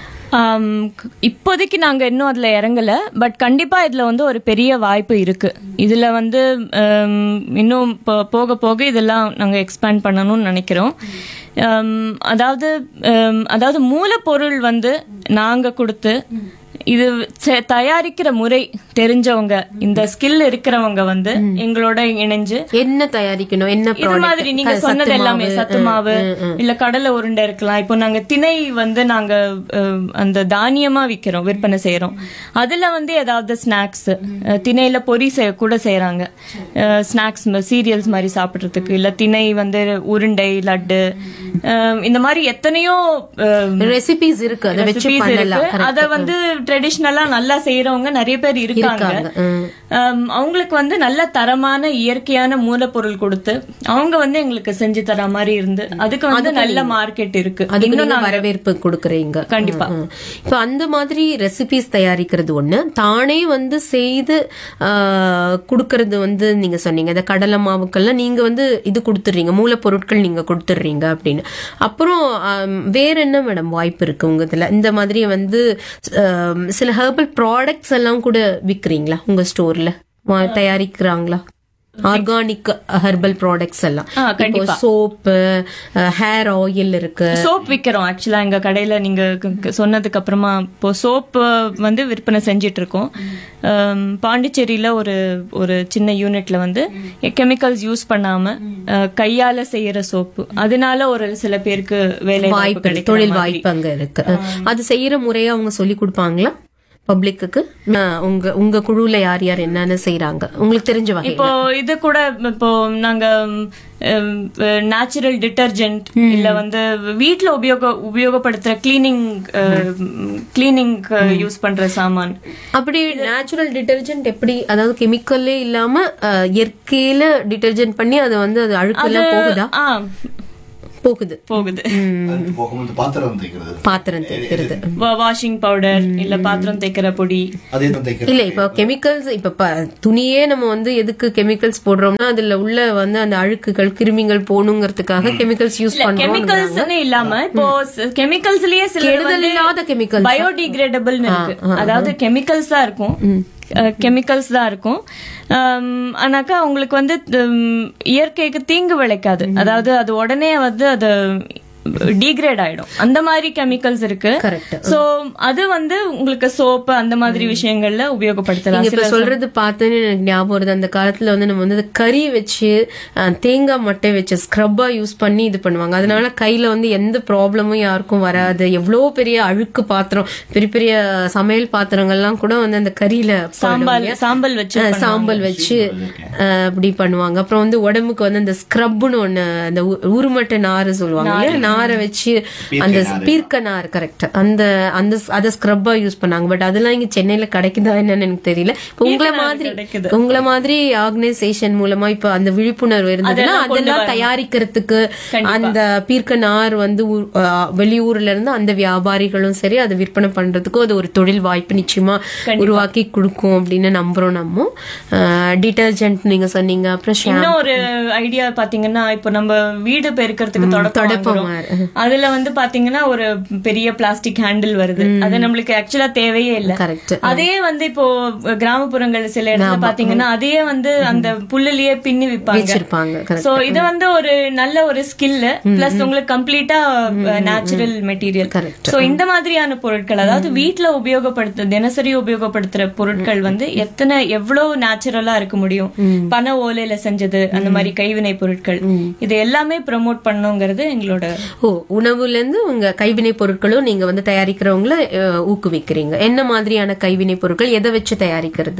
ஆம், க- இப்போதைக்கு நாங்க இன்னும் அதுல இறங்கல பட் கண்டிப்பா இதுல வந்து ஒரு பெரிய வாய்ப்பு இருக்கு இதுல வந்து ஆம், இன்னும் போ- போக போக இதெல்லாம் நாங்க எக்ஸ்பேண்ட் பண்ணணும்னு நினைக்கிறோம் ஆம், அதாவது ஆம், அதாவது மூலப்பொருள் வந்து நாங்க கொடுத்து இது செ- தயாரிக்கிற முறை தெரிஞ்சவங்க இந்த ஸ்கில் இருக்கிறவங்க வந்து எங்களோட இணைஞ்சு என்ன தயாரிக்கணும் என்ன இது product? மாதிரி நீங்க க- சொன்னது சத்து எல்லாமே மாவு, சத்து மாவு இல்ல கடலை உருண்டை இருக்கலாம் இப்போ நாங்க திணை வந்து நாங்க அஹ், அந்த தானியமா விக்கிறோம் விற்பனை செய்யறோம் அதுல வந்து ஏதாவது ஸ்நாக்ஸ் திணையில பொரி செய்ய கூட செய்யறாங்க ஸ்நாக்ஸ் சீரியல்ஸ் மாதிரி சாப்பிடுறதுக்கு இல்ல திணை வந்து உருண்டை லட்டு அஹ், இந்த மாதிரி எத்தனையோ அஹ், ரெசிபிஸ் இருக்கு அதை வச்சு recipes பண்ணலாம் இருக்கு அத வந்து ட்ரெடிஷ்னலா நல்லா செய்யறவங்க நிறைய பேர் இருக்காங்க இருக்காங்க, ம். ஆம், அவங்களுக்கு வந்து நல்ல தரமான இயற்கையான மூலப்பொருள் கொடுத்து அவங்க வந்து எங்களுக்கு செஞ்சு தர மாதிரி இருந்து அதுக்கு வந்து நல்ல மார்க்கெட் இருக்கு அதுக்கு இன்னும் நீங்க நாங்க- வரவேற்பு கொடுக்கறீங்க கண்டிப்பா. ம், ம். இப்ப அந்த மாதிரி ரெசிபிஸ் தயாரிக்கிறது ஒண்ணு தானே வந்து செய்து ஆஹ், கொடுக்கறது வந்து நீங்க சொன்னீங்க இந்த கடலை மாவுக்கெல்லாம் நீங்க வந்து இது கொடுத்துடுறீங்க மூலப்பொருட்கள் நீங்க கொடுத்துடுறீங்க அப்படின்னு அப்புறம் ஆம், வேற என்ன மேடம் வாய்ப்பு இருக்கு உங்க இதுல இந்த மாதிரி வந்து ஆம், சில ஹெர்பல் ப்ராடக்ட்ஸ் எல்லாம் கூட விக்கிறீங்களா உங்க ஸ்டோர்ல தயாரிக்கிறாங்களா ஆர்கானிக் ஹெர்பல் ப்ராடக்ட்ஸ் எல்லாம் ஆ, இப்போ கண்டிப்பா. சோப்பு ஹேர் ஆயில் இருக்கு சோப் விக்கிறோம் ஆக்சுவலா எங்க கடையில நீங்க க- க- சொன்னதுக்கு அப்புறமா இப்போ சோப் வந்து விற்பனை செஞ்சிட்டு இருக்கோம் ஆம், பாண்டிச்சேரியில ஒரு ஒரு சின்ன யூனிட்ல வந்து கெமிக்கல்ஸ் யூஸ் பண்ணாம அஹ், கையால செய்யற சோப்பு அதனால ஒரு சில பேருக்கு வேலை வாய்ப்பு வாய்ப்பு கிடைக்கிற தொழில் மாதிரி. வாய்ப்பு அங்க இருக்கு அது செய்யற முறையை அவங்க சொல்லி கொடுப்பாங்களா பப்ளிக்கு உங்க உங்க குழுல யார் யார் என்னென்ன செய்றாங்க உங்களுக்கு தெரிஞ்ச வகை இப்போ இது கூட இப்போ நாங்க நேச்சுரல் டிட்டர்ஜென்ட் இல்ல வந்து வீட்ல உபயோக உபயோகப்படுத்துற கிளீனிங் கிளீனிங் யூஸ் பண்ற சாமான் அப்படி நேச்சுரல் டிட்டர்ஜென்ட் எப்படி அதாவது கெமிக்கல்லே இல்லாம அஹ், இயற்கையில டிட்டர்ஜென்ட் பண்ணி அது வந்து அது அழுக்கெல்லாம் போகுதா ஆ போகுது போகுது போகும்போது பாத்திரம் தைக்கிறது பாத்திரம் தேய்க்கிறது வாஷிங் பவுடர் இல்ல பாத்திரம் தேய்க்கிற பொடி அதே தான் தைக்கிறது இல்ல இப்ப கெமிக்கல்ஸ் இப்ப ப- துணியே நம்ம வந்து எதுக்கு கெமிக்கல்ஸ் போடுறோம்னா அதுல உள்ள வந்து அந்த அழுக்குகள் கிருமிகள் போகணுங்கிறதுக்காக கெமிக்கல்ஸ் யூஸ் பண்றோம் கெமிக்கல்ஸ்னு இல்லாம இப்போ கெமிக்கல்ஸ்லயே சில கெடுதல் இல்லாத chemicals. பயோடிகிரேடபிள் இருக்கு அதாவது கெமிக்கல்ஸ் தான் இருக்கும் கெமிக்கல்ஸ் தான் இருக்கும் ஆம், ஆனாக்கா உங்களுக்கு வந்து உம், இயற்கைக்கு தீங்கு விளைக்காது அதாவது அது உடனே வந்து அது டீக்ரேட் ஆயிடும் அந்த மாதிரி கெமிக்கல்ஸ் இருக்கு Correct. சோ அது வந்து உங்களுக்கு சோப்பு அந்த மாதிரி விஷயங்கள்ல உபயோகப்படுத்தலாம் நீங்க இப்ப சொல்றது பார்த்தோன்னு எனக்கு ஞாபகம் வருது அந்த காலத்துல வந்து நம்ம வந்து அந்த கறி வச்சு அஹ், தேங்காய் மட்டை வச்சு ஸ்க்ரப்பா யூஸ் பண்ணி இது பண்ணுவாங்க அதனால கையில வந்து எந்த ப்ராப்ளமும் யாருக்கும் வராது எவ்வளவு பெரிய அழுக்கு பாத்திரம் பெரிய பெரிய சமையல் பாத்திரங்கள்லாம் கூட வந்து அந்த கறியில போயிடும் சாம்பல் இல்லையா? சாம்பல் வச்சு அஹ், சாம்பல் வச்சு அஹ், அப்படி பண்ணுவாங்க அப்புறம் வந்து உடம்புக்கு வந்து அந்த ஸ்க்ரப்னு ஒண்ணு அந்த உ- உருமட்டை நாறு சொல்லுவாங்க இல்லையா நாரை வச்சு அந்த பீர்க்க நார் கரெக்ட் அந்த அந்த அதை ஸ்க்ரப்பா யூஸ் பண்ணாங்க பட் அதெல்லாம் இங்க சென்னையில கிடைக்குதா என்னன்னு எனக்கு தெரியல இப்ப உங்களை மாதிரி கிடைக்குது. உங்களை மாதிரி ஆர்கனைசேஷன் மூலமா இப்ப அந்த விழிப்புணர்வு இருந்ததுன்னா அதெல்லாம் கொண்டு அதெல்லாம் வரணும். தயாரிக்கிறதுக்கு அந்த பீர்க்க நார் வந்து ஊ- அஹ், வெளியூர்ல இருந்து அந்த வியாபாரிகளும் சரி அதை விற்பனை பண்றதுக்கும் அது ஒரு தொழில் வாய்ப்பு நிச்சயமா உருவாக்கி கொடுக்கும் அப்படின்னு நம்புறோம் நம்ம டிட்டர்ஜென்ட் நீங்க சொன்னீங்க அப்புறம் shampoo. இன்னும் ஒரு ஐடியா பாத்தீங்கன்னா இப்போ நம்ம வீடு பெருக்கிறதுக்கு தொடப்பம் தொடப்பம் வாங்குறோம். அதுல வந்து பாத்தீங்கன்னா ஒரு பெரிய பிளாஸ்டிக் ஹேண்டில் வருது அது நம்மளுக்கு ஆக்சுவலா தேவையே இல்ல கரெக்ட் அதே வந்து இப்போ கிராமப்புறங்கள் சில இடத்துல பாத்தீங்கன்னா அதையே வந்து அந்த புல்லுலயே பின்னி விப்பாங்க வச்சிருப்பாங்க correct. சோ இது வந்து ஒரு நல்ல ஒரு ஸ்கில் பிளஸ் உங்களுக்கு கம்ப்ளீட்டா நேச்சுரல் மெட்டீரியல் Correct. சோ இந்த மாதிரியான பொருட்கள் அதாவது வீட்ல உபயோகப்படுத்த தினசரி உபயோகப்படுத்துற பொருட்கள் வந்து எத்தனை எவ்வளவு நேச்சுரலா இருக்க முடியும் பனை ஓலையில செஞ்சது அந்த மாதிரி கைவினை பொருட்கள் இது எல்லாமே ப்ரோமோட் பண்ணுங்கிறது எங்களோட ஓ உணவுல இருந்து உங்க கைவினை பொருட்களும் நீங்க வந்து தயாரிக்கிறவங்கள அஹ், ஊக்குவிக்கிறீங்க என்ன மாதிரியான கைவினை பொருட்கள் எதை வச்சு தயாரிக்கிறது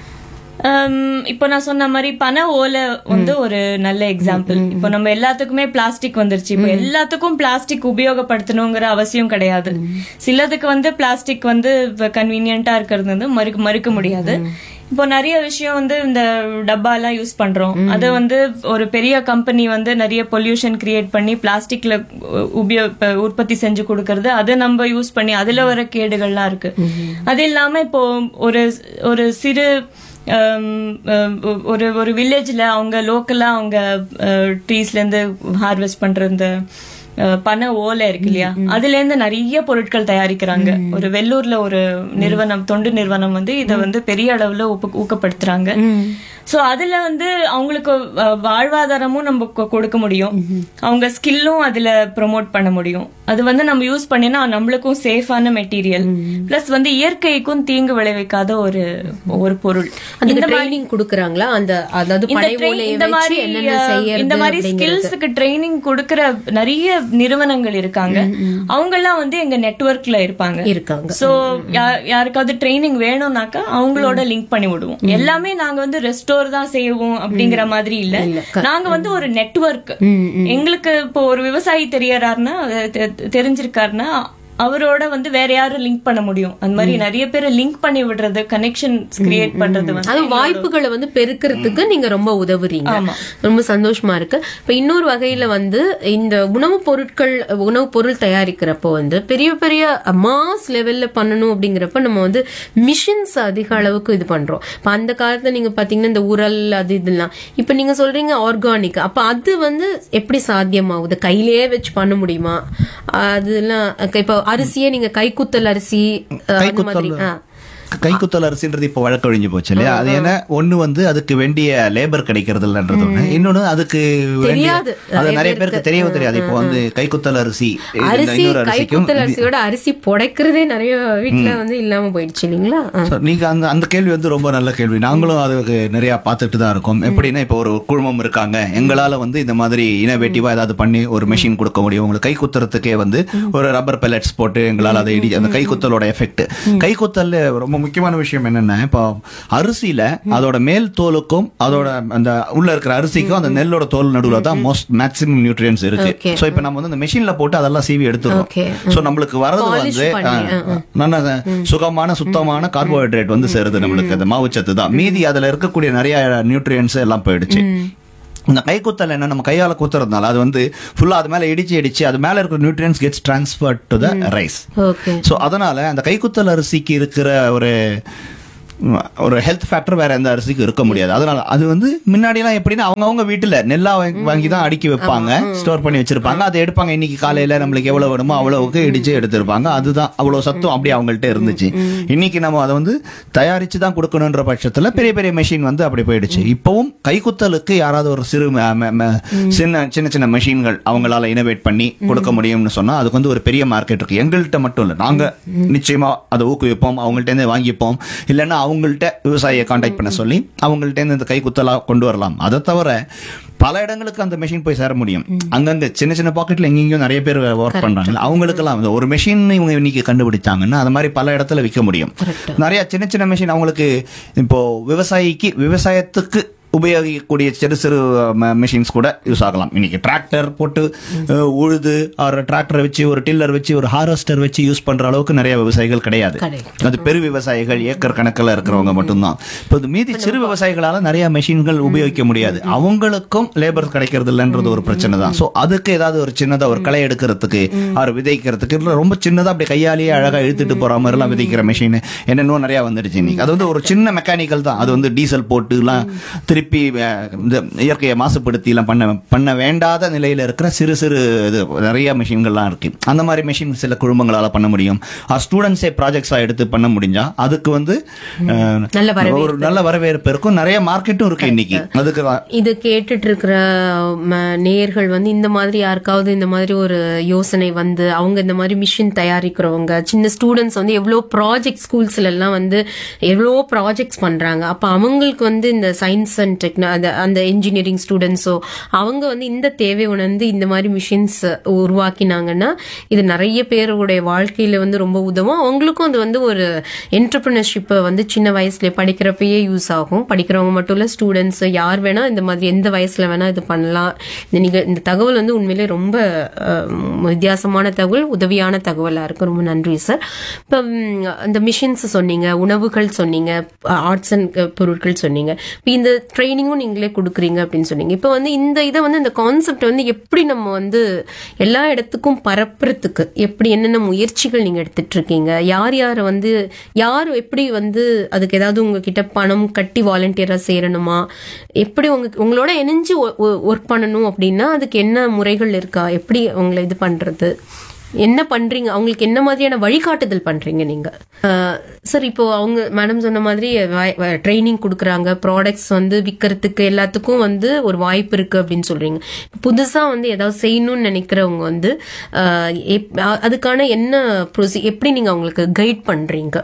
ஹம், இப்போ நான் சொன்ன மாதிரி பனை ஓலை வந்து ஒரு நல்ல எக்ஸாம்பிள் இப்போ நம்ம எல்லாத்துக்குமே பிளாஸ்டிக் வந்துருச்சு இப்போ எல்லாத்துக்கும் பிளாஸ்டிக் உபயோகப்படுத்தணுங்கிற அவசியம் கிடையாது சிலதுக்கு வந்து பிளாஸ்டிக் வந்து கன்வீனியன்ட்டா இருக்கிறது வந்து மறுக்க மறுக்க முடியாது இப்போ நிறைய விஷயம் வந்து இந்த டப்பா எல்லாம் யூஸ் பண்றோம் அது வந்து ஒரு பெரிய கம்பெனி வந்து நிறைய பொல்யூஷன் கிரியேட் பண்ணி பிளாஸ்டிக்ல உபயோ இப்ப உற்பத்தி செஞ்சு கொடுக்கறது அதை நம்ம யூஸ் பண்ணி அதுல வர கேடுகள்லாம் இருக்கு அது இல்லாம இப்போ ஒரு ஒரு சிறு ஹம், ஹம், ஒரு ஒரு வில்லேஜ்ல அவங்க லோக்கலா அவங்க ட்ரீஸ்ல இருந்து ஹார்வெஸ்ட் பண்ற இந்த அஹ், பனை ஓலை இருக்கு இல்லையா அதுல இருந்து நிறைய பொருட்கள் தயாரிக்கிறாங்க ஒரு வெள்ளூர்ல ஒரு நிறுவனம் தொண்டு நிறுவனம் வந்து இத வந்து பெரிய அளவுல ஊக்க- ஊக்கப்படுத்துறாங்க சோ அதுல வந்து அவங்களுக்கு அஹ், வாழ்வாதாரமும் நம்ம கொ- கொடுக்க முடியும் அவங்க ஸ்கில்லும் அதுல ப்ரோமோட் பண்ண முடியும் அது வந்து நம்ம யூஸ் பண்ணினா நம்மளுக்கும் சேஃபான மெட்டீரியல் பிளஸ் வந்து இயற்கைக்கும் தீங்கு விளைவிக்காத ஒரு ஒரு பொருள் அதுக்கு ட்ரைனிங் கொடுக்கறாங்களா அந்த அதாவது இந்த பனை train- ஓலையை இந்த வச்சு மாதிரி என்னென்ன அஹ், செய்யறது இந்த மாதிரி அப்படிங்கிறது ஸ்கில்ஸுக்கு ட்ரைனிங் கொடுக்கற நிறைய நிறுவனங்கள் இருக்காங்க அவங்க எல்லாம் வந்து எங்க நெட்வொர்க்ல இருப்பாங்க இருக்காங்க சோ யாருக்காவது ட்ரைனிங் வேணும்னாக்கா அவங்களோட லிங்க் பண்ணி விடுவோம் எல்லாமே நாங்க வந்து ரெஸ்டோர் தான் செய்வோம் அப்படிங்கிற மாதிரி இல்ல நாங்க வந்து ஒரு நெட்வொர்க் எங்களுக்கு இப்போ ஒரு விவசாயி தெரியறாருன்னா தெ- தெரிஞ்சிருக்காருன்னா அவரோட வந்து வேற யாரும் லிங்க் பண்ண முடியும் அந்த மாதிரி நிறைய பேரை லிங்க் பண்ணி விடுறது கனெக்ஷன் கிரியேட் பண்றது வந்து அது வாய்ப்புகளை வந்து பெருக்கிறதுக்கு நீங்க ரொம்ப உதவுறீங்க ஆமா. ரொம்ப சந்தோஷமா இருக்கு இப்ப இன்னொரு வகையில வந்து இந்த உணவுப் பொருட்கள் உணவுப் பொருள் தயாரிக்கிறப்போ வந்து பெரிய பெரிய மாஸ் லெவல்ல பண்ணணும் அப்படிங்கிறப்ப நம்ம வந்து மிஷின்ஸ் அதிக அளவுக்கு இது பண்றோம் இப்ப அந்த காலத்துல நீங்க பாத்தீங்கன்னா இந்த உரல் அது இதெல்லாம் இப்ப நீங்க சொல்றீங்க ஆர்கானிக் அப்ப அது வந்து எப்படி சாத்தியமாகுது கையிலேயே வச்சு பண்ண முடியுமா அதெல்லாம் இப்ப அரிசியே நீங்க கைக்குத்தல் அரிசி அஹ், அந்த மாதிரி ஆ. கைக்குத்தல் அரிசின்றது இப்போ வழக்கொழிஞ்சு போச்சு இல்லையா அது ஏன்னா ஒண்ணு வந்து அதுக்கு வேண்டிய லேபர் கிடைக்கிறது இல்லைன்றது ஒண்ணு இன்னொன்னு அதுக்கு வேண்டிய தெரியாது. அது நிறைய நிறைய பேருக்கு. பேருக்கு தெரியவும் தெரியாது இப்போ வந்து கைக்குத்தல் அரிசி இந்த அரிசி இன்னொரு அரிசிக்கும் கைக்குத்தல் அரிசியோட அரிசி புடைக்கிறதே நிறைய வீட்ல வந்து இல்லாம போயிடுச்சு இல்லைங்களா ஆ. So, நீங்க அந்த அந்த கேள்வி வந்து ரொம்ப நல்ல கேள்வி நாங்களும் அதுக்கு நிறைய பார்த்துட்டு தான் இருக்கோம் எப்படின்னா இப்போ ஒரு குழுமம் இருக்காங்க எங்களால வந்து இந்த மாதிரி இனோவேட்டிவா ஏதாவது பண்ணி ஒரு மெஷின் கொடுக்க முடியும் உங்களுக்கு கை குத்துறதுக்கே வந்து ஒரு ரப்பர் பெல்லட்ஸ் போட்டு எங்களால அதை இடி அந்த கை குத்தலோட எஃபெக்ட் கை குத்தல் ரொம்ப ரொம்ப முக்கியமான விஷயம் என்னன்னா இப்போ அரிசியில அதோட மேல் தோலுக்கும் அதோட அந்த உள்ள இருக்கிற அரிசிக்கும் அந்த நெல்லோட தோல் நடுவுல தான் மோஸ்ட் மேக்ஸிமம் நியூட்ரியன்ஸ் இருக்கு Okay. சோ இப்போ நம்ம வந்து அந்த மெஷின்ல போட்டு அதெல்லாம் சீவி எடுத்துறோம் Okay. சோ நம்மளுக்கு வரது Polish வந்து பண்ணி, ஆ, நல்ல சுகமான சுத்தமான கார்போஹைட்ரேட் வந்து சேருது நம்மளுக்கு அது மாவுச்சத்து தான் மீதி அதுல இருக்கக்கூடிய நிறைய நியூட்ரியன்ஸ் எல்லாம் போயிடுச்சு இந்த கைக்குத்தல் என்ன நம்ம கையால குத்துறதுனால அது வந்து ஃபுல்லா அது மேல இடிச்சு இடிச்சு அது மேல இருக்கிற nutrients gets transfer to the rice okay so அதனால அந்த கைக்குத்தல் அரிசிக்கு இருக்கிற ஒரு ம், ஒரு ஹெல்த் ஃபேக்டர் வேற எந்த அரிசிக்கும் இருக்க முடியாது அதனால அது வந்து முன்னாடிலாம் எப்படின்னா அவங்கவங்க வீட்டுல நெல்லா வாங்கி- வாங்கி தான் அடுக்கி வைப்பாங்க ஸ்டோர் பண்ணி வச்சிருப்பாங்க அதை எடுப்பாங்க இன்னைக்கு காலையில நம்மளுக்கு எவ்வளவு வேணுமோ அவ்வளவுக்கு இடிச்சு எடுத்திருப்பாங்க அதுதான் அவ்வளவு சத்தும் அப்படியே அவங்கள்ட்ட இருந்துச்சு இன்னைக்கு நம்ம அதை வந்து தயாரிச்சு தான் கொடுக்கணுன்ற பட்சத்துல பெரிய பெரிய மெஷின் வந்து அப்படி போயிடுச்சு இப்பவும் கைக்குத்தலுக்கு யாராவது ஒரு சிறு ம- ம- ம- சின்ன சின்ன சின்ன மெஷின்கள் அவங்களால இனோவேட் பண்ணி கொடுக்க முடியும்னு சொன்னா அதுக்கு வந்து ஒரு பெரிய மார்க்கெட் இருக்கு எங்கள்கிட்ட மட்டும் இல்லை நாங்க நிச்சயமா அதை ஊக்குவிப்போம் அவங்கள்ட்ட இருந்து வாங்கிப்போம் இல்லைன்னா அவங்கள்ட்ட விவசாயியை காண்டாக்ட் பண்ண சொல்லி அவங்கள்ட்ட இருந்து இந்த கைக்குத்தலா கொண்டு வரலாம் அதை தவிர பல இடங்களுக்கு அந்த மெஷின் போய் சேர முடியும் அங்கங்க சின்ன சின்ன பாக்கெட்ல எங்கெங்கயும் நிறைய பேர் ஒர்க் பண்றாங்க அவங்களுக்கெல்லாம் இந்த ஒரு மெஷின் இவங்க இன்னைக்கு கண்டுபிடிச்சாங்கன்னா அது மாதிரி பல இடத்துல விற்க முடியும் நிறைய சின்ன சின்ன மெஷின் அவங்களுக்கு இப்போ விவசாயிக்கு விவசாயத்துக்கு உபயோகிக்கக்கூடிய சிறு சிறு மெஷின்ஸ் கூட யூஸ் ஆகலாம் இன்னைக்கு டிராக்டர் போட்டு அஹ், உழுது ஒரு டிராக்டர் வச்சு ஒரு டில்லர் வச்சு ஒரு ஹார்வெஸ்டர் வச்சு யூஸ் பண்ற அளவுக்கு நிறைய விவசாயிகள் கிடையாது கிடையாது. அது பெரு விவசாயிகள் ஏக்கர் கணக்கில் இருக்கிறவங்க மட்டும்தான் இப்போ இது மீதி சிறு விவசாயிகளால நிறைய மெஷின்கள் உபயோகிக்க முடியாது அவங்களுக்கும் லேபர் கிடைக்கிறது இல்லைன்றது ஒரு பிரச்சனை தான் ஸோ அதுக்கு ஏதாவது ஒரு சின்னதா ஒரு களை எடுக்கிறதுக்கு அவர் விதைக்கிறதுக்கு இல்ல ரொம்ப சின்னதா அப்படி கையாலேயே அழகா இழுத்துட்டு போற மாதிரி எல்லாம் விதைக்கிற மிஷின் என்னென்னோ நிறைய வந்துடுச்சு இன்னைக்கு அது வந்து ஒரு சின்ன மெக்கானிக்கல் தான் அது வந்து டீசல் போட்டு எல்லாம் திருப்பி அஹ், இந்த இயற்கையை மாசுபடுத்தி எல்லாம் பண்ண பண்ண வேண்டாத நிலையில இருக்கிற சிறு சிறு இது நிறைய மிஷின்கள்லாம் இருக்கு அந்த மாதிரி மிஷின் சில குழுமங்களால பண்ண முடியும் ஸ்டூடெண்ட்ஸே ப்ராஜெக்ட்ஸா எடுத்து பண்ண முடிஞ்சா அதுக்கு வந்து அஹ், நல்ல வரவேற்பு. ஒரு நல்ல வரவேற்பு இருக்கும் நிறைய மார்க்கெட்டும் இருக்கு இன்னைக்கு அதுக்கு தான் இது கேட்டுட்டு இருக்கிற ம, நேயர்கள் வந்து இந்த மாதிரி யாருக்காவது இந்த மாதிரி ஒரு யோசனை வந்து அவங்க இந்த மாதிரி மிஷின் தயாரிக்கிறவங்க சின்ன ஸ்டூடெண்ட்ஸ் வந்து எவ்வளோ ப்ராஜெக்ட் ஸ்கூல்ஸ்ல எல்லாம் வந்து எவ்வளோ ப்ராஜெக்ட்ஸ் பண்றாங்க அப்ப அவங்களுக்கு வந்து இந்த சயின்ஸ் அண்ட் டெக்னா அந்த அந்த இன்ஜினியரிங் ஸ்டூடெண்ட்ஸோ அவங்க வந்து இந்த தேவை உணர்ந்து இந்த மாதிரி மிஷின்ஸ் உருவாக்கினாங்கன்னா இது நிறைய பேருடைய வாழ்க்கையில வந்து ரொம்ப உதவும் அவங்களுக்கும் அது வந்து ஒரு என்டர்பிரினர்ஷிப்பை வந்து சின்ன வயசுல படிக்கிறப்பயே யூஸ் ஆகும் படிக்கிறவங்க மட்டும் இல்ல ஸ்டூடெண்ட்ஸ் யார் வேணா இந்த மாதிரி எந்த வயசுல வேணா இது பண்ணலாம் இந்த நிக இந்த தகவல் வந்து உண்மையிலே ரொம்ப அஹ், வித்தியாசமான தகவல் உதவியான தகவலா இருக்கு ரொம்ப நன்றி சார் இப்போ இந்த மிஷின்ஸ் சொன்னீங்க உணவுகள் சொன்னீங்க ஆர்ட்ஸ் அண்ட் பொருட்கள் சொன்னீங்க இப்போ இந்த ட்ரைனிங்கும் நீங்களே கொடுக்குறீங்க அப்படின்னு சொன்னீங்க இப்போ வந்து இந்த இதை வந்து இந்த கான்செப்ட் வந்து எப்படி நம்ம வந்து எல்லா இடத்துக்கும் பரப்புறதுக்கு எப்படி என்னென்ன முயற்சிகள் நீங்க எடுத்துட்டு இருக்கீங்க யார் யார் வந்து யார் எப்படி வந்து அதுக்கு ஏதாவது உங்ககிட்ட பணம் கட்டி வாலண்டியரா சேரணுமா எப்படி உங்க உங்களோட இணைஞ்சு ஒர்க் பண்ணணும் அப்படின்னா அதுக்கு என்ன முறைகள் இருக்கா எப்படி உங்களை இது பண்றது என்ன பண்றீங்க அவங்களுக்கு என்ன மாதிரியான வழிகாட்டுதல் பண்றீங்க நீங்க சார் இப்போ அவங்க மேடம் சொன்ன மாதிரி ட்ரைனிங் கொடுக்குறாங்க ப்ராடக்ட்ஸ் வந்து விற்கிறதுக்கு எல்லாத்துக்கும் வந்து ஒரு வாய்ப்பு இருக்கு அப்படின்னு சொல்றீங்க புதுசா வந்து ஏதாவது செய்யணும்னு நினைக்கிறவங்க வந்து அஹ், எப்- அ- அதுக்கான என்ன ப்ரொசி எப்படி நீங்க அவங்களுக்கு கைட் பண்றீங்க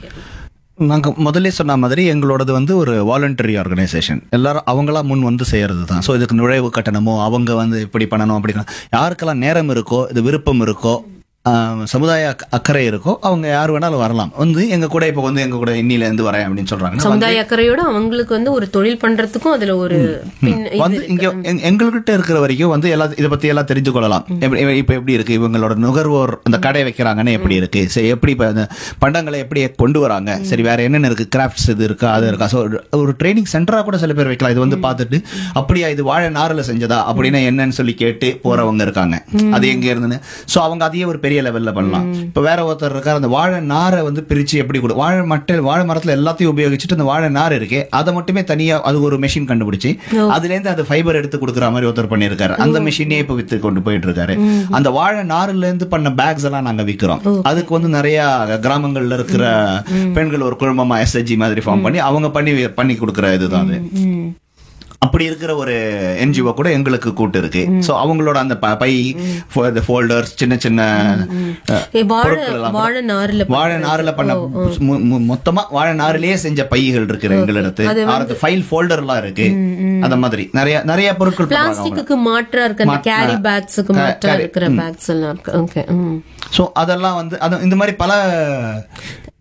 நாங்க முதல்ல சொன்ன மாதிரி எங்களோடது வந்து ஒரு வாலண்டரி ஆர்கனைசேஷன் எல்லாரும் அவங்களா முன் வந்து செய்யறது தான் ஸோ இதுக்கு நுழைவு கட்டணமோ அவங்க வந்து இப்படி பண்ணணும் அப்படி பண்ணணும். யாருக்கெல்லாம் நேரம் இருக்கோ இது விருப்பம் இருக்கோ ஆஹ், சமுதாய அக்க- அக்கறை இருக்கோ அவங்க யார் வேணாலும் வரலாம் வந்து எங்க கூட இப்போ வந்து எங்க கூட இன்னில இருந்து வரேன் அப்படின்னு சொல்றாங்க சமுதாய அக்கறையோட அவங்களுக்கு வந்து ஒரு தொழில் பண்றதுக்கும் அதுல ஒரு பின் இது வந்து இங்க எங்க- எங்ககிட்ட இருக்கிற வரைக்கும் வந்து எல்லா இதை பத்தி எல்லாம் தெரிஞ்சு கொள்ளலாம் எப்படி இப்ப எப்படி இருக்கு இவங்களோட நுகர்வோர் அந்த கடை வைக்கிறாங்கன்னு எப்படி இருக்கு சரி எப்படி இப்ப அந்த பண்டங்களை எப்படி கொண்டு வராங்க சரி வேற என்னென்ன இருக்கு கிராஃப்ட்ஸ் இது இருக்கா அது இருக்கா ஸோ ஒரு ட்ரைனிங் சென்டரா கூட சில பேர் வைக்கலாம் இது வந்து பார்த்துட்டு அப்படியா இது வாழை நாரில் செஞ்சதா அப்படின்னா என்னன்னு சொல்லி கேட்டு போறவங்க இருக்காங்க அது எங்க இருந்துன்னு ஸோ அவங்க அதையே ஒரு பெரிய லெவல்ல பண்ணலாம் இப்ப வேற ஒருத்தர் இருக்கார் அந்த வாழை நாரை வந்து பிரிச்சு எப்படி கொடு வாழை மட்டை வாழை மரத்துல எல்லாத்தையும் உபயோகிச்சுட்டு அந்த வாழை நார் இருக்கே அதை மட்டுமே தனியா அது ஒரு மெஷின் கண்டுபிடிச்சு அதுல இருந்து அந்த ஃபைபர் எடுத்து கொடுக்குற மாதிரி ஒருத்தர் பண்ணியிருக்காரு அந்த மெஷினே இப்ப வித்து கொண்டு போயிட்டு இருக்காரு அந்த வாழை நார்ல இருந்து பண்ண பேக்ஸ் எல்லாம் நாங்க விக்கிறோம் அதுக்கு வந்து நிறைய கிராமங்கள்ல இருக்கிற பெண்கள் ஒரு குழுமமா எஸ்எஸ்ஜி மாதிரி ஃபார்ம் பண்ணி அவங்க பண்ணி பண்ணி கொடுக்குற இதுதான் அது அப்படி இருக்கிற ஒரு என்ஜிஓ கூட எங்களுக்கு கூட்டு இருக்கு சோ அவங்களோட அந்த ப- பை ஃபோல்டர்ஸ் சின்ன சின்ன அஹ், ஏ, வாழை பொருட்கள் எல்லாம் வாழை நார்ல வாழை நார்ல பண்ண மு- மு- மொத்தமா வாழை நாரிலேயே செஞ்ச பைகள் இருக்கு எங்களிடத்து ஆறு ஃபைல் ஃபோல்டர் எல்லாம் இருக்கு அந்த மாதிரி நிறைய நிறைய பொருட்கள் பண்றாங்க அவங்க. பிளாஸ்டிக்கு மாற்றா இருக்கு அந்த மாற்றா- கேரி பேக்ஸுக்கு கா- மாற்றா carry- இருக்கிற பேக்ஸ் எல்லாம் இருக்கு ஓகே ம் சோ அதெல்லாம் வந்து அது இந்த மாதிரி பல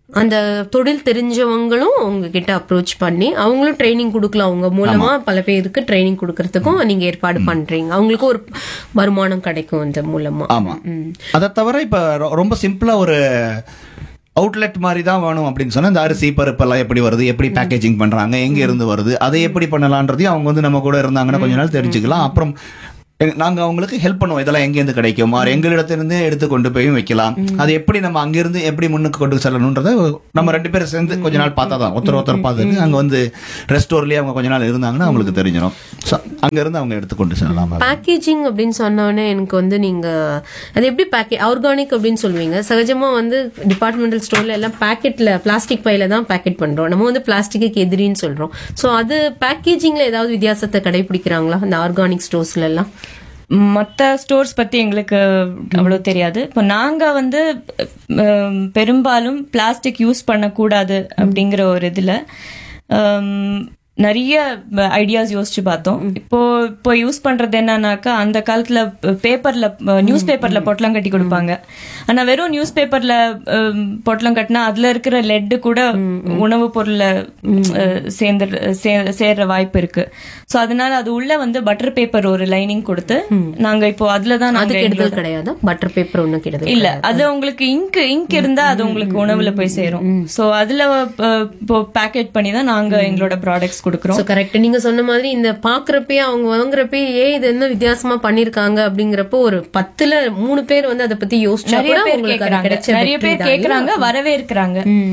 அந்த தொழில் தெரிஞ்சவங்களும் உங்ககிட்ட அப்ரோச் பண்ணி அவங்களும் ட்ரைனிங் கொடுக்கலாம் அவங்க மூலமா பல பேருக்கு ட்ரைனிங் கொடுக்கறதுக்கும் நீங்க ஏற்பாடு பண்றீங்க அவங்களுக்கு ஒரு வருமானம் கிடைக்கும் இந்த மூலமா ஆமா அதை தவிர இப்ப ரொ- ரொம்ப சிம்பிளா ஒரு அவுட்லெட் மாதிரி தான் வேணும் அப்படின்னு சொன்னா இந்த அரிசி பருப்பு எல்லாம் எப்படி வருது எப்படி பேக்கேஜிங் பண்றாங்க எங்க இருந்து வருது அதை எப்படி பண்ணலான்றதையும் அவங்க வந்து நம்ம கூட இருந்தாங்கன்னா கொஞ்ச நாள் தெரிஞ்சுக்கலாம் அப்புறம் எ- நாங்க அவங்களுக்கு ஹெல்ப் பண்ணுவோம் இதெல்லாம் எங்க இருந்து கிடைக்கும் ஆர் எங்களிடத்திலிருந்து எடுத்து கொண்டு போய் வைக்கலாம் அது எப்படி நம்ம அங்கிருந்து எப்படி முன்னுக்கு கொண்டு செல்லணும்ன்றத நம்ம ரெண்டு பேரும் சேர்ந்து கொஞ்ச நாள் பார்த்தா தான் ஒருத்தர் ஒருத்தர் பார்த்துட்டு அங்க வந்து ரெஸ்டோர்லயே அவங்க கொஞ்ச நாள் இருந்தாங்கன்னா அவங்களுக்கு தெரிஞ்சிடும் So, அங்க இருந்து அவங்க எடுத்து கொண்டு செல்லலாம் பேக்கேஜிங் அப்படின்னு சொன்னோடனே எனக்கு வந்து நீங்க அது எப்படி பேக்கே ஆர்கானிக் அப்படின்னு சொல்லுவீங்க சகஜமா வந்து டிபார்ட்மெண்டல் ஸ்டோர்ல எல்லாம் பேக்கெட்ல பிளாஸ்டிக் பையில தான் பேக்கெட் பண்றோம் நம்ம வந்து பிளாஸ்டிக்கு எதிரின்னு சொல்றோம் சோ அது பேக்கேஜிங்ல ஏதாவது வித்தியாசத்தை கடைபிடிக்கிறாங்களா அந்த ஆர்கானிக் ஸ்டோர்ஸ்ல எல்லாம் மற்ற ஸ்டோர்ஸ் பத்தி எங்களுக்கு அவ்வளவு தெரியாது இப்போ நாங்க வந்து அஹ், பெரும்பாலும் பிளாஸ்டிக் யூஸ் பண்ணக்கூடாது அப்படிங்கிற ஒரு இதுல ஹம், நிறைய ஐடியாஸ் யோசிச்சு பார்த்தோம் இப்போ இப்போ யூஸ் பண்றது என்னன்னாக்கா அந்த காலத்துல பேப்பர்ல நியூஸ் பேப்பர்ல பொட்டலம் கட்டி கொடுப்பாங்க ஆனா வெறும் நியூஸ் பேப்பர்ல பொட்டலம் கட்டினா அதுல இருக்கிற லெட்டு கூட உணவுப் பொருள்ல அஹ், சேர்ந்து சே- சேர்ற வாய்ப்பு இருக்கு சோ அதனால அது உள்ள வந்து பட்டர் பேப்பர் ஒரு லைனிங் கொடுத்து நாங்க இப்போ அதுலதான் அது நாங்க கெடுதல் கிடையாது பட்டர் பேப்பர் ஒன்றும் கெடுதல் இல்ல அது உங்களுக்கு இங்க் இங்க் இருந்தா அது உங்களுக்கு உணவுல போய் சேரும் சோ அதுல அஹ், இப்போ பேக்கெட் பண்ணி தான் நாங்க எங்களோட ப்ராடக்ட்ஸ் கொடுக்கறோம் ஸோ கரெக்ட் நீங்க சொன்ன மாதிரி இந்த பாக்குறப்பயே அவங்க வாங்குறப்பயே ஏன் இது என்ன வித்தியாசமா பண்ணிருக்காங்க அப்படிங்கிறப்போ ஒரு பத்துல மூணு பேர் வந்து அதை பத்தி யோசிச்சா நிறைய கூட பேர் உங்களுக்கு அது கேக்குறாங்க கிடைச்ச நிறைய வெற்றி பேர் தான். கேக்குறாங்க வரவே இருக்கிறாங்க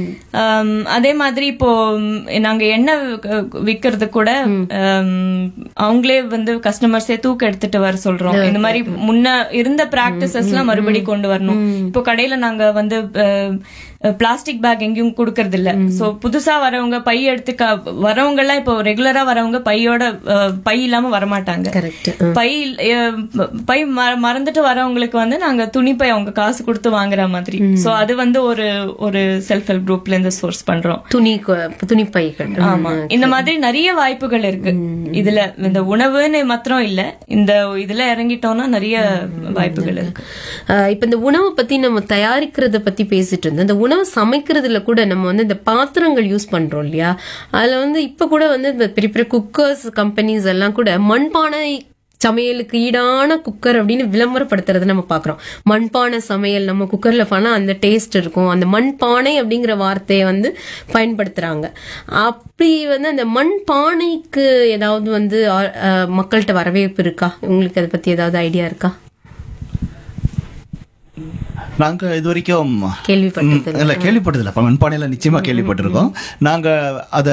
அதே மாதிரி இப்போ ம், நாங்க எண்ணெய் விக்க- விக்கிறது கூட ம், அவங்களே வந்து கஸ்டமர்ஸே தூக்க எடுத்துட்டு வர சொல்றோம் இந்த மாதிரி முன்ன இருந்த பிராக்டிசஸ் எல்லாம் மறுபடி கொண்டு வரணும் இப்போ கடையில நாங்க வந்து பிளாஸ்டிக் பேக் எங்கேயும் கொடுக்கறது இல்ல சோ புதுசா வரவங்க பை எடுத்து க- வரவங்க எல்லாம் இப்போ ரெகுலரா வரவங்க பையோட அஹ், பை இல்லாம வரமாட்டாங்க கரெக்ட் பை அஹ், பை ம- மறந்துட்டு வரவங்களுக்கு வந்து நாங்க துணிப்பை அவங்க காசு கொடுத்து வாங்குற மாதிரி சோ அது வந்து ஒரு ஒரு செல்ஃப் ஹெல்ப் குரூப்ல இருந்து சோர்ஸ் பண்றோம் துணி கொ- துணிப்பைகள் ஆமா இந்த மாதிரி நிறைய வாய்ப்புகள் இருக்கு இதுல இந்த உணவுன்னு மாத்திரம் இல்ல இந்த இதுல இறங்கிட்டோம்னா நிறைய வாய்ப்புகள் இருக்கு ஆஹ் இப்ப இந்த உணவை பத்தி நம்ம தயாரிக்கிறத பத்தி பேசிட்டு இருந்தோம் இந்த உணவு சமைக்கிறதுல கூட நம்ம வந்து இந்த பாத்திரங்கள் யூஸ் பண்றோம் இல்லையா அதுல வந்து இப்ப கூட வந்து இந்த பெரிய பெரிய குக்கர்ஸ் கம்பெனிஸ் எல்லாம் கூட மண்பானை சமையலுக்கு ஈடான குக்கர் அப்படின்னு விளம்பரப்படுத்துறதை நம்ம பாக்குறோம் மண்பானை சமையல் நம்ம குக்கர்ல பண்ணா அந்த டேஸ்ட் இருக்கும் அந்த மண்பானை அப்படிங்கிற வார்த்தையை வந்து பயன்படுத்துறாங்க அப்படி வந்து அந்த மண்பானைக்கு ஏதாவது வந்து ஆ- ஆஹ் மக்கள்கிட்ட வரவேற்பு இருக்கா உங்களுக்கு அதை பத்தி ஏதாவது ஐடியா இருக்கா நாங்க இது வரைக்கும் கேள்விப்பட்டது ம், இல்ல கேள்விப்பட்டதில்ல இப்ப மண்பானையில நிச்சயமா கேள்விப்பட்டிருக்கோம் நாங்க அத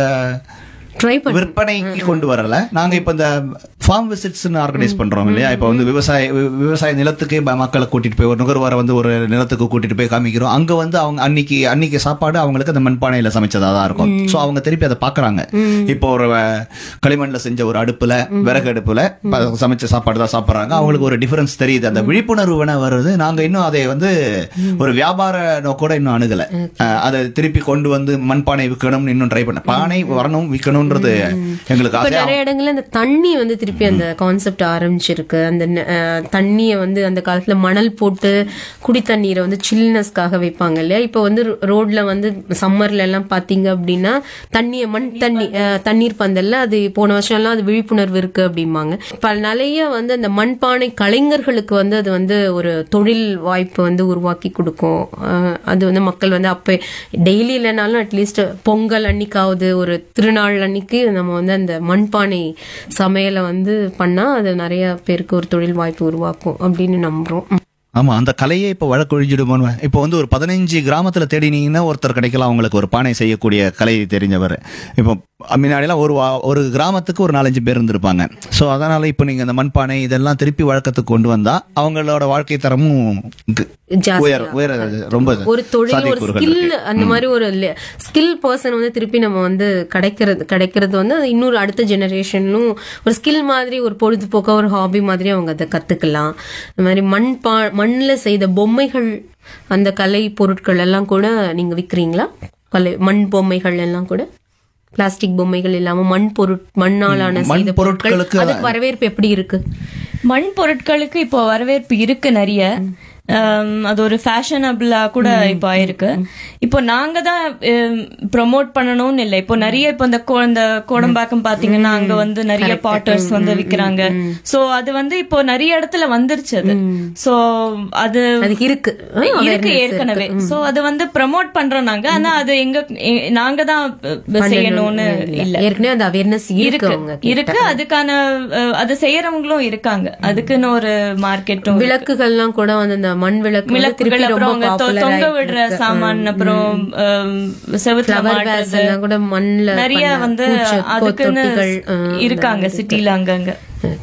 ட்ரை பண்ண விற்பனைக்கு கொண்டு வரல நாங்க இப்ப இந்த ஃபார்ம் விசிட்ஸ் ஆர்கனைஸ் பண்றோம் இல்லையா இப்ப வந்து விவசாய வி- விவசாய நிலத்துக்கு ம- மக்களை கூட்டிட்டு போய் ஒரு நுகர்வோரை வந்து ஒரு நிலத்துக்கு கூட்டிட்டு போய் காமிக்கிறோம் அங்க வந்து அவங்க அன்னைக்கு அன்னைக்கு சாப்பாடு அவங்களுக்கு அந்த மண்பானையில சமைச்சதா தான் இருக்கும் சோ அவங்க திருப்பி அதை பாக்குறாங்க இப்போ ஒரு அஹ், களிமண்ல செஞ்ச ஒரு அடுப்புல விறகு அடுப்புல ப- சமைச்ச சாப்பாடு தான் சாப்பிடுறாங்க அவங்களுக்கு ஒரு டிஃபரன்ஸ் தெரியுது அந்த விழிப்புணர்வு வேணா வருது நாங்க இன்னும் அதை வந்து ஒரு வியாபார நோக்கோட இன்னும் அணுகல அஹ், அதை திருப்பி கொண்டு வந்து மண்பானை விற்கணும்னு இன்னும் ட்ரை பண்ண பானை வரணும் விற்கணும்ன்றது எங்களுக்கு இப்ப ஆசை நிறைய இடங்கள்ல அந்த தண்ணி வந்து திருப்பி அந்த கான்செப்ட் ஆரம்பிச்சிருக்கு அந்த ந- அஹ், தண்ணிய வந்து அந்த காலத்துல மணல் போட்டு குடி தண்ணீரை வந்து சில்னஸ்க்காக வைப்பாங்க இல்லையா இப்ப வந்து ரோட்ல வந்து சம்மர்ல எல்லாம் பாத்தீங்க அப்படின்னா தண்ணிய மண் தண்ணி அஹ், தண்ணீர் பந்தல்ல அது போன வருஷம் எல்லாம் அது விழிப்புணர்வு இருக்கு அப்படிம்பாங்க இப்ப நிறைய வந்து அந்த மண்பானை கலைஞர்களுக்கு வந்து அது வந்து ஒரு தொழில் வாய்ப்பு வந்து உருவாக்கி கொடுக்கும் அஹ், அது வந்து மக்கள் வந்து அப்ப டெய்லி இல்லைனாலும் அட்லீஸ்ட் பொங்கல் அன்னைக்காவது ஒரு திருநாள் அன்னைக்கு நம்ம வந்து அந்த மண்பானை சமையலை வந்து பண்ணா அது நிறைய பேருக்கு ஒரு தொழில் வாய்ப்பு உருவாக்கும் அப்படின்னு நம்புறோம் ஆமா அந்த கலையே இப்ப வழக்கொழிஞ்சிடுமோன்னு இப்போ வந்து ஒரு பதினஞ்சு கிராமத்துல தேடினீங்கன்னா ஒருத்தர் கிடைக்கலாம் அவங்களுக்கு ஒரு பானை செய்யக்கூடிய கலை தெரிஞ்சவர் இப்போ முன்னாடிலாம் ஒரு வா- ஒரு கிராமத்துக்கு ஒரு நாலஞ்சு பேர் இருந்திருப்பாங்க ஸோ அதனால இப்போ நீங்க இந்த மண்பானை இதெல்லாம் திருப்பி வழக்கத்துக்கு கொண்டு வந்தா அவங்களோட வாழ்க்கை தரமும் கு- ஜாஸ்தியா. உயர உயர ரொம்ப ஒரு தொழில் ஒரு சாத்தியக்கூறுகள் ஸ்கில் இருக்கு. அந்த மாதிரி ஒரு ஸ்கில் பர்சன் வந்து திருப்பி நம்ம வந்து கிடைக்கிறது கிடைக்கிறது வந்து அது இன்னொரு அடுத்த ஜெனரேஷன்லும் ஒரு ஸ்கில் மாதிரி ஒரு பொழுதுபோக்கா ஒரு ஹாபி மாதிரி அவங்க அதை கத்துக்கலாம் இந்த மாதிரி மண் பா மண்ணில் செய்த பொம்மைகள் அந்த கலை பொருட்கள் எல்லாம் கூட நீங்க விக்கிறீங்களா கலை மண் பொம்மைகள் எல்லாம் கூட பிளாஸ்டிக் பொம்மைகள் இல்லாம மண் பொருட் மண்ணாலான மண் செய்த பொருட்கள் பொருட்களுக்கு அதுக்கு வரவேற்பு எப்படி இருக்கு மண் பொருட்களுக்கு இப்போ வரவேற்பு இருக்கு நிறைய ஆம், அது ஒரு ஃபேஷனபிளா கூட இப்போ ஆயிருக்கு இப்போ நாங்க தான் ப்ரொமோட் பண்ணணும்னு இல்லை இப்போ நிறைய இப்போ இந்த கோ- இந்த கோடம்பாக்கம் பாத்தீங்கன்னா அங்க வந்து நிறைய பாட்டர்ஸ் வந்து விக்கிறாங்க சோ அது வந்து இப்போ நிறைய இடத்துல வந்துருச்சு அது சோ அது அது இருக்கு ஆ, இருக்கு awareness ஏற்கனவே சோ அது வந்து ப்ரமோட் பண்றோம் நாங்க ஆனா அது எங்க எ- நாங்க தான் அஹ், செய்யணும்னு இல்ல ஏற்கனவே அந்த அவேர்னஸ் இருக்கு இருக்கு அவங்க இருக்கு அதுக்கான அஹ், அது செய்யறவங்களும் இருக்காங்க அதுக்குன்னு ஒரு மார்க்கெட்டும் விளக்குகள்லாம் கூட வந்து இந்த மண் விளக்கு வந்து விளக்குகள் திருப்பி அப்புறம் ரொம்ப அவங்க தொ- பாப்புலர் தொங்க விடுற சாமான் அப்புறம் அஹ், செவுத்துல ஃப்ளவர் மாட்டுறது வேஸ் எல்லாம் கூட மண்ல நிறைய பண்ண வந்து பூச்ச- அதுக்குன்னு தொட்டிகள், ஆ, இருக்காங்க சிட்டில அங்கங்க